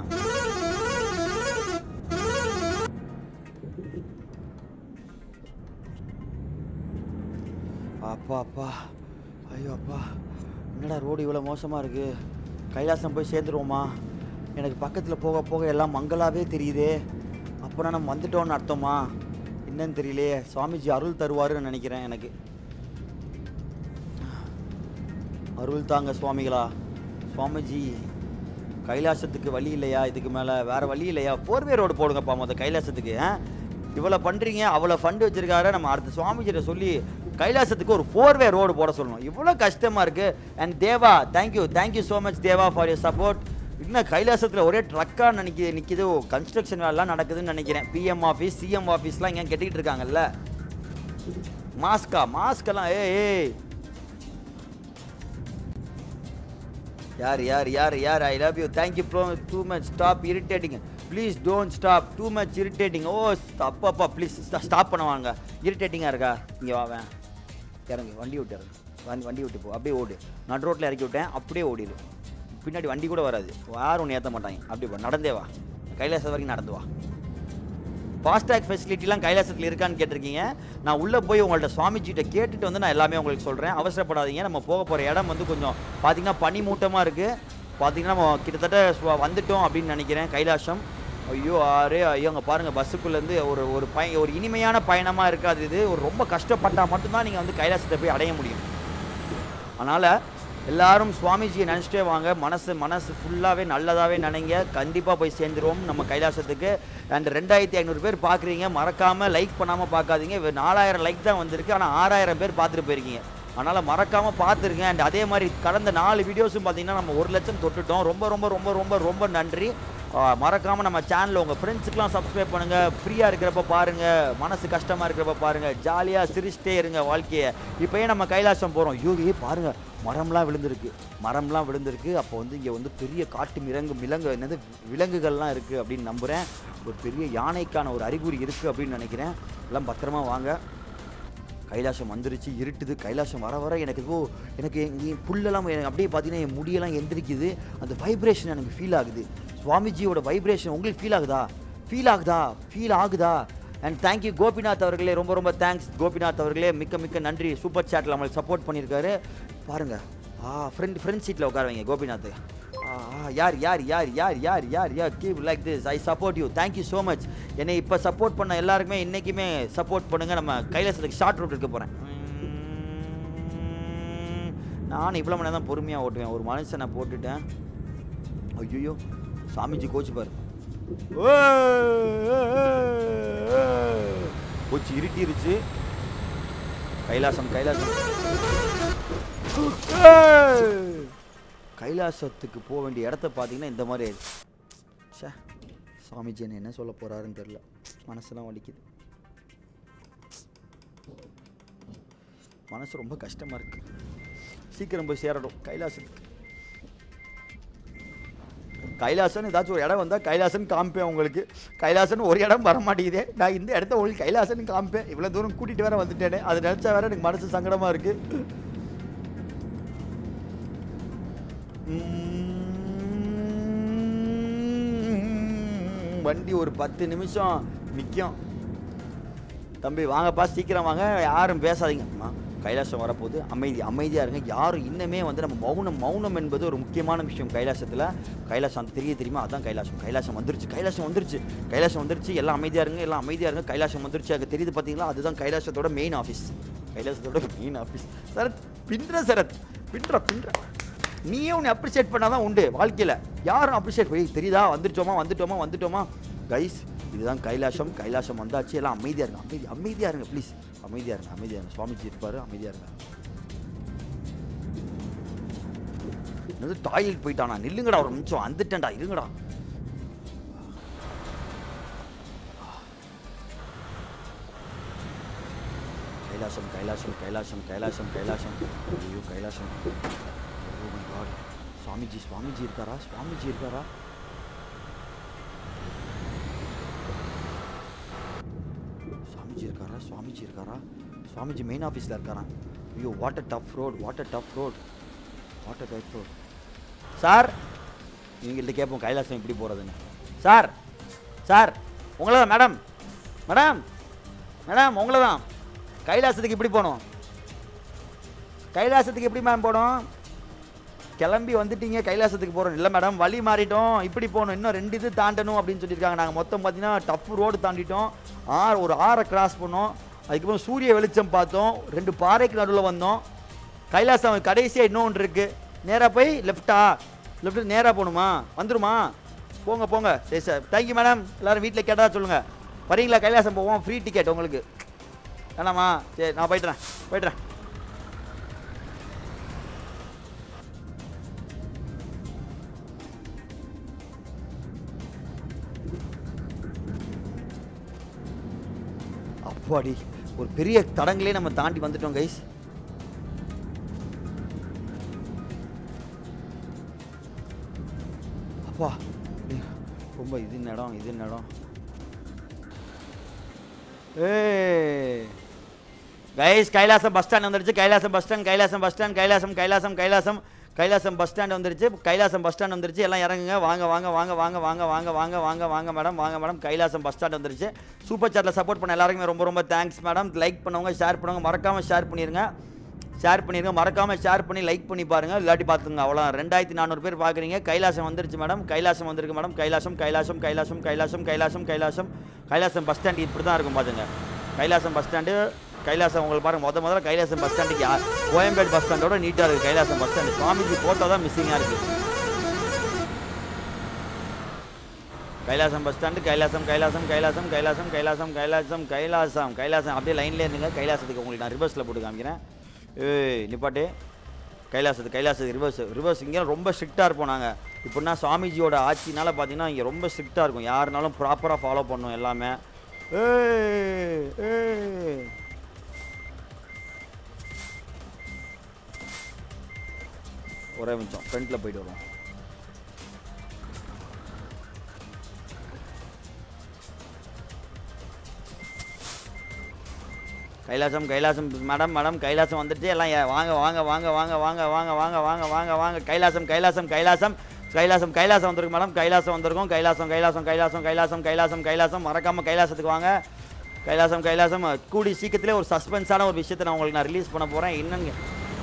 Speaker 1: அப்பா அப்பா ஐயோ அப்பா என்னடா ரோடு இவ்வளோ மோசமாக இருக்குது கைலாசம் போய் சேர்ந்துருவோமா எனக்கு பக்கத்தில் போக போக எல்லாம் மங்களாவே தெரியுதே அப்போனா நம்ம வந்துட்டோம்னு அர்த்தமா என்னன்னு தெரியலையே சுவாமிஜி அருள் தருவாருன்னு நினைக்கிறேன் எனக்கு அருள் தாங்க சுவாமிகளா சுவாமிஜி கைலாசத்துக்கு வழி இல்லையா இதுக்கு மேலே வேறு வழி இல்லையா போர்வே ரோடு போடுங்கப்பா மொதல் கைலாசத்துக்கு ஆ? இவ்வளோ பண்ணுறீங்க அவ்வளோ ஃபண்டு வச்சிருக்காரு நம்ம அடுத்த சுவாமிஜிட்ட சொல்லி கைலாசத்துக்கு ஒரு ஃபோர்வே ரோடு போட சொல்லணும் இவ்வளோ கஷ்டமாக இருக்குது and Deva thank you thank you so much Deva for your support இன்னும் கைலாசத்தில் ஒரே ட்ரக்காக நினைக்கி நிற்கிது கன்ஸ்ட்ரக்ஷன் வேலைலாம் நடக்குதுன்னு நினைக்கிறேன் பிஎம் ஆஃபீஸ் சிஎம் ஆஃபீஸ்லாம் இங்கே கட்டிக்கிட்டு இருக்காங்கல்ல மாஸ்கா மாஸ்கெல்லாம் ஏய் ஏய் யார் யார் யார் யார் I love you thank you bro too much stop irritating please don't stop too much irritating ஓ அப்பா ப்ளீஸ் ஸ்டாப் பண்ண வாங்க இரிட்டேட்டிங்காக இருக்கா இங்கே வாவேன் இறங்கு வண்டி விட்டு இறங்கு வண்டி வண்டி விட்டு போ அப்படியே ஓடு நடு ரோட்டில் இறக்கி விட்டேன் அப்படியே ஓடிடு பின்னாடி வண்டி கூட வராது யாரும் ஒன்று ஏற்ற மாட்டாங்க அப்படி போ நடந்தே வா கைலாசம் வரைக்கும் நடந்து வா ஃபாஸ்டேக் ஃபெசிலிட்டிலாம் கைலாசத்தில் இருக்கான்னு கேட்டிருக்கீங்க நான் உள்ளே போய் உங்கள்ட்ட சுவாமிஜிட்ட கேட்டுட்டு வந்து நான் எல்லாமே உங்களுக்கு சொல்கிறேன் அவசரப்படாதீங்க நம்ம போக போகிற இடம் வந்து கொஞ்சம் பார்த்தீங்கன்னா பனிமூட்டமாக இருக்குது பார்த்தீங்கன்னா நம்ம கிட்டத்தட்ட ஸ்வ- வந்துட்டோம் அப்படின்னு நினைக்கிறேன் கைலாசம் ஐயோ ஆறு ஐயோ அங்கே பாருங்கள் பஸ்ஸுக்குள்ளேருந்து ஒரு ஒரு பய ஒரு இனிமையான பயணமாக இருக்காது இது ஒரு ரொம்ப கஷ்டப்பட்டால் மட்டும்தான் நீங்கள் வந்து கைலாசத்தை போய் அடைய முடியும் அதனால் எல்லாரும் சுவாமிஜியை நினச்சிட்டே வாங்க மனசு மனசு ஃபுல்லாகவே நல்லதாகவே நினைங்க கண்டிப்பாக போய் சேர்ந்துருவோம் நம்ம கைலாசத்துக்கு அண்ட் ரெண்டாயிரத்தி ஐநூறு பேர் பார்க்குறீங்க மறக்காமல் லைக் பண்ணாமல் பார்க்காதீங்க வெறும் நாலாயிரம் லைக் தான் வந்திருக்கு ஆனால் ஆறாயிரம் பேர் பார்த்துட்டு போயிருக்கீங்க அதனால் மறக்காமல் பார்த்துருங்க அண்ட் அதே மாதிரி கடந்த நாலு வீடியோஸும் பார்த்தீங்கன்னா நம்ம ஒரு லட்சம் தொட்டுட்டோம் ரொம்ப ரொம்ப ரொம்ப ரொம்ப ரொம்ப நன்றி மறக்காமல் நம்ம சேனலில் உங்கள் ஃப்ரெண்ட்ஸுக்கெலாம் சப்ஸ்கிரைப் பண்ணுங்கள் ஃப்ரீயாக இருக்கிறப்ப பாருங்கள் மனசு கஷ்டமாக இருக்கிறப்ப பாருங்கள் ஜாலியாக சிரிச்சிட்டே இருங்க வாழ்க்கையை இப்போயே நம்ம கைலாசம் போகிறோம் யோகி பாருங்கள் மரம்லாம் விழுந்திருக்கு மரம்லாம் விழுந்திருக்கு அப்போ வந்து இங்கே வந்து பெரிய காட்டு மிளங்கு மிளங்கு என்னது விலங்குகள்லாம் இருக்குது அப்படின்னு நம்புகிறேன் ஒரு பெரிய யானைக்கான ஒரு அறிகுறி இருக்குது அப்படின்னு நினைக்கிறேன் எல்லாம் பத்திரமா வாங்க கைலாசம் வந்துருச்சு இருட்டுது கைலாசம் வர வர எனக்கு ஏதோ எனக்கு என் புல்லெல்லாம் எனக்கு அப்படியே பார்த்தீங்கன்னா என் முடியெல்லாம் எந்திரிக்குது அந்த வைப்ரேஷன் எனக்கு ஃபீல் ஆகுது சுவாமிஜியோட வைப்ரேஷன் உங்களுக்கு ஃபீல் ஆகுதா ஃபீல் ஆகுதா ஃபீல் ஆகுதா அண்ட் தேங்க்யூ கோபிநாத் அவர்களே ரொம்ப ரொம்ப தேங்க்ஸ் கோபிநாத் அவர்களே மிக்க மிக்க நன்றி சூப்பர் சேட்டில் நம்மளுக்கு சப்போர்ட் பண்ணியிருக்காரு பாருங்க ஆ ஃப்ரெண்ட் ஃப்ரெண்ட் சீட்டில் உட்கார வைங்க கோபிநாத் ஆ, ஆ, யார் யார் யார் யார் யார் யார் யார் keep like this I support you thank you so much என்னை இப்போ சப்போர்ட் பண்ண எல்லாருக்குமே இன்றைக்குமே சப்போர்ட் பண்ணுங்கள் நம்ம கைலாசத்துக்கு ஷார்ட் ரூட் இருக்க போகிறேன் நான் இவ்வளோ மணி நேரம் தான் பொறுமையாக ஓட்டுவேன் ஒரு மனுஷனை போட்டுட்டேன் ஐயோ சாமிஜி கோச்சு பாரு கோச்சு இருட்டிருச்சு கைலாசம் கைலாசம் கைலாசத்துக்கு போக வேண்டிய இடத்த பார்த்தீங்கன்னா இந்த மாதிரி ஆயிடுச்சு ச்சே சாமிஜி என்ன என்ன சொல்ல போறாருன்னு தெரியல மனசெல்லாம் வலிக்குது மனசு ரொம்ப கஷ்டமா இருக்கு சீக்கிரம் போய் சேரணும் கைலாசத்துக்கு கைலாசன் ஏதாச்சும் ஒரு இடம் வந்தால் கைலாசன் காமிப்பேன் உங்களுக்கு கைலாசன் ஒரு இடம் வர மாட்டேங்குதே நான் இந்த இடத்த உங்களுக்கு கைலாசன் காமிப்பேன் இவ்வளோ தூரம் கூட்டிகிட்டு வேற வந்துட்டேனே அது நினச்சா வேற எனக்கு மனசு சங்கடமாக இருக்கு உம், வண்டி ஒரு பத்து நிமிஷம் நிற்கும் தம்பி வாங்கப்பா சீக்கிரம் வாங்க யாரும் பேசாதீங்க அம்மா கைலாசம் வரப்போகுது அமைதி அமைதியாக இருங்க யாரும் இன்னுமே வந்து நம்ம மௌனம் மௌனம் என்பது ஒரு முக்கியமான விஷயம் கைலாசத்தில் கைலாசம் அந்த தெரிய தெரியுமா அதான் கைலாசம் கைலாசம் வந்துருச்சு கைலாசம் வந்துருச்சு கைலாசம் வந்துருச்சு எல்லாம் அமைதியாக இருங்க எல்லாம் அமைதியாக இருங்க கைலாசம் வந்துருச்சு அது தெரியுது பார்த்தீங்களா அதுதான் கைலாசத்தோட மெயின் ஆஃபீஸ் கைலாசத்தோட மெயின் ஆஃபீஸ் சரத் பின்ற சரத் பின்ற பின்ற நீயே உன்னை அப்ரிஷியேட் பண்ணாதான் உண்டு வாழ்க்கையில் யாரும் அப்ரிஷியேட் பண்ணி தெரியுதா வந்துட்டோமா வந்துட்டோமா வந்துட்டோமா கைஸ் இதுதான் கைலாசம் கைலாசம் வந்தாச்சு எல்லாம் அமைதியாக இருங்க அமைதி அமைதியாக இருங்க ப்ளீஸ் அமைதியாக இருங்க அமைதியாக இருங்க சுவாமிஜி இருப்பாரு அமைதியாக இருங்க என்னது டாய்லெட் போயிட்டானா நில்லுங்கடா ஒரு நிமிஷம் வந்துட்டேன்டா இருங்கடா கைலாசம் கைலாசம் கைலாசம் கைலாசம் கைலாசம் ஐயோ Kailasam oh my god Swamiji Swamiji இருக்காரா சுவாமிஜி இருக்காரா சுவாமிஜி இருக்காரா சுவாமிஜி இருக்காரா சுவாமிஜி மெயின் ஆஃபீஸில் இருக்காரா ஐயோ what a tough road what a tough road what a tough road sir இவங்கள்ட்ட கேட்போம் கைலாசம் எப்படி போகிறதுன்னு சார் சார் உங்களை தான் மேடம் மேடம் மேடம் உங்களை தான் கைலாசத்துக்கு எப்படி போகணும் கைலாசத்துக்கு எப்படி மேம் போகணும் கிளம்பி வந்துட்டீங்க கைலாசத்துக்கு போகிறோம் இல்லை மேடம் வழி மாறிட்டோம் இப்படி போகணும் இன்னும் ரெண்டு இது தாண்டணும் அப்படின்னு சொல்லியிருக்காங்க நாங்கள் மொத்தம் பார்த்தீங்கன்னா டஃப் ரோடு தாண்டிட்டோம் ஆறு ஒரு ஆறை கிராஸ் பண்ணோம் அதுக்கப்புறம் சூரிய வெளிச்சம் பார்த்தோம் ரெண்டு பாறைக்கு நடுவில் வந்தோம் கைலாசம் கடைசியாக இன்னொன்று இருக்குது நேராக போய் லெஃப்ட்டா லெஃப்ட் நேராக போகணுமா வந்துருமா போங்க போங்க சரி சார் தேங்க்யூ மேடம் எல்லோரும் வீட்டில் கேட்டால் சொல்லுங்கள் வரீங்களா கைலாசம் போவோம் ஃப்ரீ டிக்கெட் உங்களுக்கு வேணாமா சரி நான் போய்ட்டுறேன் போய்ட்டுறேன் அப்பாடி ஒரு பெரிய தடங்களே நம்ம தாண்டி வந்துட்டோம் கைஸ் அப்பா டேய், ரொம்ப இது இடம் இது இடம் ஏய் கைஸ் கைலாசம் பஸ் ஸ்டாண்ட் வந்துருச்சு Kailasam bus stand Kailasam bus stand Kailasam Kailasam Kailasam Kailasam bus stand வந்துருச்சு கைலாசம் பஸ் ஸ்டாண்ட் வந்துருச்சு எல்லாம் இறங்குங்க வாங்க வாங்க வாங்க வாங்க வாங்க வாங்க வாங்க வாங்க வாங்க மேடம் வாங்க மேடம் கைலாசம் பஸ் ஸ்டாண்ட் வந்துருச்சு சூப்பர் சாட்டில் சப்போர்ட் பண்ண எல்லாருக்குமே ரொம்ப ரொம்ப தேங்க்ஸ் மேடம் லைக் பண்ணவங்க ஷேர் பண்ணவங்க மறக்காமல் ஷேர் பண்ணிடுங்க ஷேர் பண்ணிடுங்க மறக்காமல் ஷேர் பண்ணி லைக் பண்ணி பாருங்கள் இல்லாட்டி பார்த்துங்க அவ்வளோ ரெண்டாயிரத்தி நானூறு பேர் பார்க்குறீங்க கைலாசம் வந்துருச்சு மேடம் கைலாசம் வந்திருக்கு madam Kailasam Kailasam Kailasam Kailasam Kailasam Kailasam Kailasam bus stand இப்படி தான் இருக்கும் பாருங்க கைலாசம் பஸ் ஸ்டாண்டு கைலாசம் உங்களுக்கு பாருங்க முத முதல்ல கைலாசம் பஸ் ஸ்டாண்டுக்கு யா- கோயம்பேடு பஸ் ஸ்டாண்டோட நீட்டாக இருக்குது Kailasam bus stand Swamiji photo தான் மிஸ்ஸிங்காக இருக்குது கைலாசம் பஸ் ஸ்டாண்டு கைலாசம் கைலாசம் கைலாசம் கைலாசம் கைலாசம் கைலாசம் கைலாசம் கைலாசம் அப்படியே லைன்லேயே இருந்துங்க கைலாசத்துக்கு உங்களுக்கு நான் ரிவர்ஸில் போட்டு காமிக்கிறேன் ஏய் நிப்பாட்டு கைலாசத்து கைலாசத்துக்கு ரிவர்ஸ் ரிவர்ஸ் இங்கே ரொம்ப ஸ்ட்ரிக்டாக இருப்போம் நாங்கள் இப்படின்னா சுவாமிஜியோட ஆட்சினால பார்த்தீங்கன்னா இங்கே ரொம்ப ஸ்ட்ரிக்டாக இருக்கும் யாருனாலும் ப்ராப்பராக ஃபாலோ பண்ணும் எல்லாமே ஏய் ஏய் ஒரே நிமிஷம் ஃப்ரண்ட்டில் போயிட்டு வருவோம் கைலாசம் கைலாசம் மேடம் மேடம் கைலாசம் வந்துட்டு எல்லாம் ஏ- வாங்க வாங்க வாங்க வாங்க வாங்க வாங்க வாங்க வாங்க வாங்க வாங்க கைலாசம் கைலாசம் கைலாசம் கைலாசம் கைலாசம் வந்திருக்கு மேடம் கைலாசம் வந்திருக்கும் கைலாசம் கைலாசம் கைலாசம் கைலாசம் கைலாசம் கைலாசம் மறக்காம கைலாசத்துக்கு வாங்க கைலாசம் கைலாசம் கூடி சீக்கிரத்திலே ஒரு சஸ்பென்ஸான ஒரு விஷயத்தை நான் உங்களுக்கு நான் ரிலீஸ் பண்ண போகிறேன் என்னங்க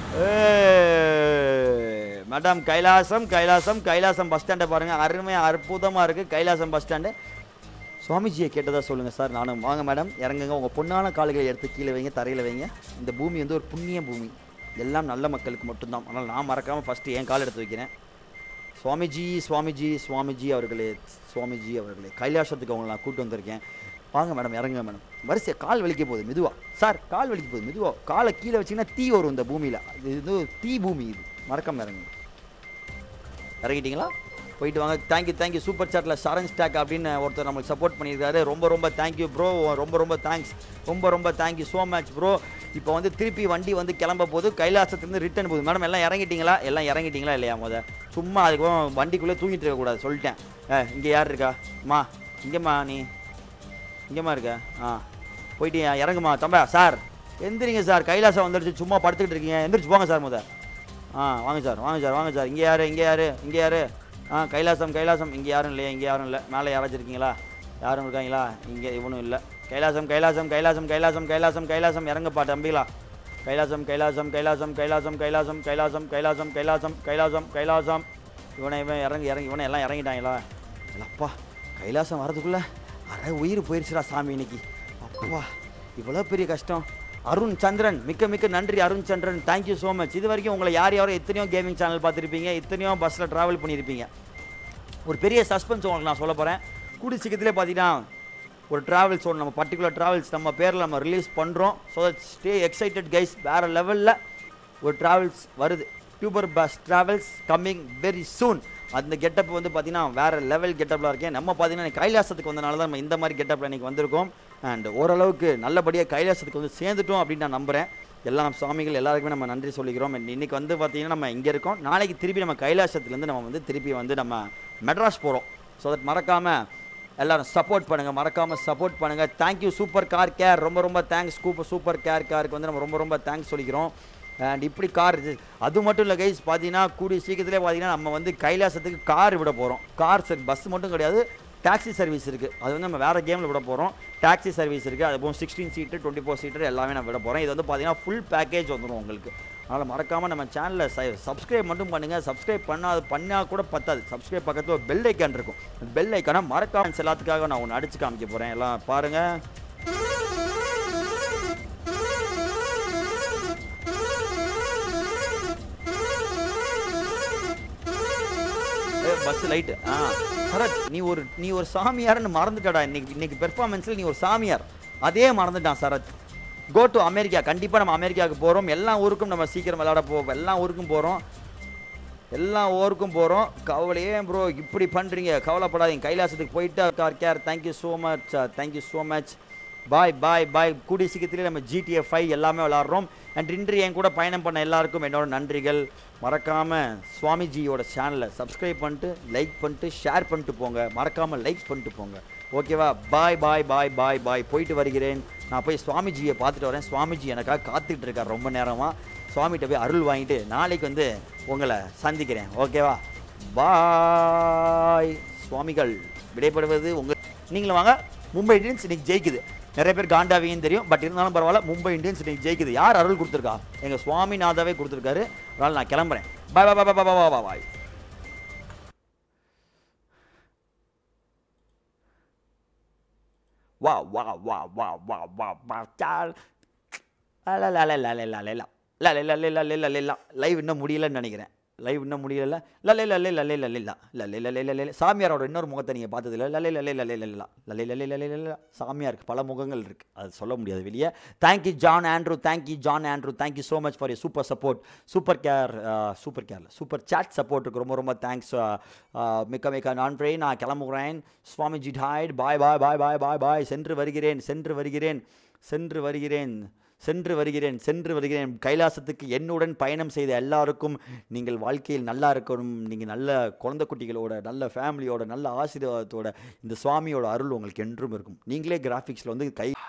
Speaker 1: ஏய், மேடம் கைலாசம் கைலாசம் கைலாசம் பஸ் ஸ்டாண்டை பாருங்கள் அருமையாக அற்புதமாக இருக்குது கைலாசம் பஸ் ஸ்டாண்டு சுவாமிஜியை கேட்டதா சொல்லுங்கள் சார் நானும் வாங்க மேடம் இறங்குங்க உங்கள் பொண்ணான கால்களை எடுத்து கீழே வைங்க தரையில் வைங்க இந்த பூமி வந்து ஒரு புண்ணிய பூமி எல்லாம் நல்ல மக்களுக்கு மட்டும்தான் ஆனால் நான் மறக்காமல் ஃபஸ்ட்டு என் கால் எடுத்து வைக்கிறேன் சுவாமிஜி சுவாமிஜி சுவாமிஜி அவர்களே சுவாமிஜி அவர்களே கைலாசத்துக்கு அவங்களை நான் கூட்டு வந்திருக்கேன் வாங்க மேடம் இறங்குங்க மேடம் வரிசை கால் வலிக்க போகுது மெதுவா சார் கால் வலிக்க போகுது மெதுவா காலை கீழே வச்சிங்கன்னா தீ வரும் இந்த பூமியில் இது இது தீ பூமி இது மறக்காம இறங்குங்க இறங்கிட்டீங்களா போயிட்டு வாங்க தேங்க்யூ தேங்க்யூ சூப்பர் சாட்டில் சரண் ஸ்டாக் அப்படின்னு ஒருத்தர் நம்மளுக்கு சப்போர்ட் பண்ணியிருக்காரு ரொம்ப ரொம்ப தேங்க்யூ ப்ரோ ரொம்ப ரொம்ப தேங்க்ஸ் ரொம்ப ரொம்ப தேங்க்யூ ஸோ மச் ப்ரோ இப்போ வந்து திருப்பி வண்டி வந்து கிளம்ப போது கைலாசத்துலேருந்து ரிட்டர்ன் போகுது மேடம் எல்லாம் இறங்கிட்டீங்களா எல்லாம் இறங்கிட்டீங்களா இல்லையா முத சும்மா அதுக்கு வண்டிக்குள்ளே தூங்கிட்டு இருக்கக்கூடாது சொல்லிட்டேன் ஏ இங்கே யார் இருக்கா அம்மா இங்கேம்மா நீ இங்கேம்மா இருக்க ஆ போயிட்டு இறங்குமா தம்பா சார் எந்திரிங்க சார் கைலாசம் வந்துடுச்சு சும்மா படுத்துக்கிட்டு இருக்கீங்க எந்திரிச்சு போங்க சார் முத ஆ வாங்க சார் வாங்க சார் வாங்க சார் இங்கே யார் இங்கே யார் இங்கே யார் ஆ கைலாசம் கைலாசம் இங்கே யாரும் இல்லையா இங்கே யாரும் இல்லை மேலே யாராச்சும் இருக்கீங்களா யாரும் இருக்காங்களா இங்கே இவனும் இல்லை கைலாசம் கைலாசம் கைலாசம் கைலாசம் கைலாசம் கைலாசம் இறங்குப்பா தம்பிகளா கைலாசம் கைலாசம் கைலாசம் கைலாசம் கைலாசம் கைலாசம் கைலாசம் கைலாசம் கைலாசம் கைலாசம் இவனை இவன் இறங்கி இறங்கி இவனை எல்லாம் இறங்கிட்டாங்களா அப்பா கைலாசம் வரதுக்குள்ள அரை உயிர் போயிடுச்சுடா சாமி இன்னைக்கு அப்பா இவ்வளோ பெரிய கஷ்டம் அருண் சந்திரன் மிக்க மிக்க நன்றி Arun Chandran thank you so much இது வரைக்கும் உங்களை யார் யாரோ எத்தனையோ கேமிங் சேனல் பார்த்துருப்பீங்க எத்தனையோ பஸ்ஸில் ட்ராவல் பண்ணியிருப்பீங்க ஒரு பெரிய சஸ்பென்ஸ் உங்களுக்கு நான் சொல்ல போகிறேன் கூடி சீக்கிரத்திலே பார்த்தீங்கன்னா ஒரு ட்ராவல்ஸ் ஒன்று நம்ம பர்டிகுலர் ட்ராவல்ஸ் நம்ம பேரில் நம்ம ரிலீஸ் பண்ணுறோம் so that stay excited guys வேறு லெவலில் ஒரு ட்ராவல்ஸ் வருது tuber bus travels coming very soon அந்த கெட்டப் வந்து பார்த்தீங்கன்னா வேறு லெவல் கெட்டப்பில் இருக்கேன் நம்ம பார்த்தீங்கன்னா கைலாசத்துக்கு வந்தனால தான் நம்ம இந்த மாதிரி கெட்டப்பில் இன்றைக்கி வந்திருக்கோம் அண்ட் ஓரளவுக்கு நல்லபடியாக கைலாசத்துக்கு வந்து சேர்ந்துட்டோம் அப்படின்னு நான் நம்புகிறேன் எல்லா சுவாமிகள் எல்லாருக்குமே நம்ம நன்றி சொல்லிக்கிறோம் And இன்னைக்கு வந்து பார்த்தீங்கன்னா நம்ம இங்கே இருக்கோம் நாளைக்கு திருப்பி நம்ம கைலாசத்துலேருந்து நம்ம வந்து திருப்பி வந்து நம்ம மெட்ராஸ் போகிறோம் ஸோ தட் மறக்காமல் எல்லாரும் சப்போர்ட் பண்ணுங்கள் மறக்காமல் சப்போர்ட் பண்ணுங்கள் தேங்க்யூ சூப்பர் கார் கேர் ரொம்ப ரொம்ப தேங்க்ஸ் சூப்பர் சூப்பர் கேர் காருக்கு வந்து நம்ம ரொம்ப ரொம்ப தேங்க்ஸ் சொல்லிக்கிறோம் அண்ட் இப்படி கார் இது அது மட்டும் இல்லை கைஸ் பார்த்தீங்கன்னா கூடிய சீக்கிரத்திலே பார்த்தீங்கன்னா நம்ம வந்து கைலாசத்துக்கு கார் விட போகிறோம் கார் சரி பஸ் மட்டும் கிடையாது டாக்ஸி சர்வீஸ் இருக்குது அது வந்து நம்ம வேறு கேமில் விட போகிறோம் டாக்ஸி சர்வீஸ் இருக்குது அது போகும் sixteen seater twenty four seater எல்லாமே நான் விட போகிறேன் இது வந்து பார்த்தீங்கன்னா ஃபுல் பேக்கேஜ் வந்துடும் உங்களுக்கு அதனால் மறக்காமல் நம்ம சேனலில் சப்ஸ்கிரைப் மட்டும் பண்ணுங்கள் சப்ஸ்கிரைப் பண்ணாது பண்ணால் கூட பத்தாது சப்ஸ்கிரைப் பக்கத்தில் ஒரு பெல் ஐக்கான் இருக்கும் பெல் ஐக்கானை மறக்காம எல்லாத்துக்காக நான் ஒன்று அடிச்சு காமிக்க போகிறேன் எல்லாம் பாருங்கள் பஸ் லைட்டு ஆ சரத் நீ ஒரு நீ ஒரு சாமியார்னு மறந்துட்டடா இன்னைக்கு இன்னைக்கு பெர்ஃபார்மன்ஸில் நீ ஒரு சாமியார் அதே மறந்துட்டான் சரத் கோ டு அமெரிக்கா கண்டிப்பாக நம்ம அமெரிக்காவுக்கு போகிறோம் எல்லா ஊருக்கும் நம்ம சீக்கிரம் விளையாட போவோம் எல்லா ஊருக்கும் போகிறோம் எல்லா ஊருக்கும் போகிறோம் கவலையே ப்ரோ இப்படி பண்ணுறீங்க கவலைப்படாதீங்க கைலாசத்துக்கு போயிட்டு car care thank you so much thank you so much bye bye bye கூடிய சீக்கிரத்திலே நம்ம ஜிடிஎஃப் ஃபைவ் எல்லாமே விளாட்றோம் அண்ட் இன்று என் கூட பயணம் பண்ண எல்லாருக்கும் என்னோட நன்றிகள் மறக்காமல் சுவாமிஜியோட சேனலை சப்ஸ்கிரைப் பண்ணிட்டு லைக் பண்ணிட்டு ஷேர் பண்ணிட்டு போங்க மறக்காமல் லைக் பண்ணிட்டு போங்க ஓகேவா பாய் பாய் பாய் பாய் பாய் போயிட்டு வருகிறேன் நான் போய் சுவாமிஜியை பார்த்துட்டு வரேன் சுவாமிஜி எனக்காக காத்துக்கிட்டு இருக்கார் ரொம்ப நேரமாக சுவாமிகிட்ட போய் அருள் வாங்கிட்டு நாளைக்கு வந்து உங்களை சந்திக்கிறேன் ஓகேவா பாய் சுவாமிகள் விடைபடுவது உங்கள் நீங்களும் வாங்க மும்பை இந்தியன்ஸ் இன்னைக்கு ஜெயிக்குது நிறைய பேர் காண்டாவியும் தெரியும் பட் இருந்தாலும் பரவாயில்ல மும்பை இந்தியன்ஸ் இன்னைக்கு ஜெயிக்குது யார் அருள் கொடுத்துருக்கா எங்கள் சுவாமிநாதாவே கொடுத்துருக்காரு அதனால் நான் கிளம்புறேன் பாய் bye bye bye bye bye பாய் வா வா வா வா வா வா வா சால் ல ல ல ல ல ல ல ல ல ல ல ல ல ல ல ல லைவ் இன்னும் முடியலன்னு நினைக்கிறேன் லைவ் இன்னும் முடியல ல ல ல ல ல ல ல ல ல ல ல ல ல ல சாமியாரோட இன்னொரு முகத்தை நீங்கள் பார்த்ததில்ல ல ல ல ல ல ல ல ல ல ல ல ல ல ல சாமியாருக்கு பல முகங்கள் இருக்குது அது சொல்ல முடியாது வெளியே thank you John Andrew thank you John Andrew thank you so much for you super support super care சூப்பர் கேரில் சூப்பர் சாட் சப்போர்ட்டுக்கு ரொம்ப ரொம்ப தேங்க்ஸ் மிக்க மிக்க நன்றி நான் கிளம்புகிறேன் சுவாமிஜி டாய்ட் பாய் பாய் பாய் பாய் பாய் பாய் சென்று வருகிறேன் சென்று வருகிறேன் சென்று வருகிறேன் சென்று வருகிறேன் சென்று வருகிறேன் கைலாசத்துக்கு என்னுடன் பயணம் செய்த எல்லாருக்கும் நீங்கள் வாழ்க்கையில் நல்லா இருக்கணும் நீங்கள் நல்ல குழந்தை குட்டிகளோட நல்ல ஃபேமிலியோட நல்ல ஆசீர்வாதத்தோட இந்த சுவாமியோட அருள் உங்களுக்கு என்றும் இருக்கும் நீங்களே கிராஃபிக்ஸில் வந்து கை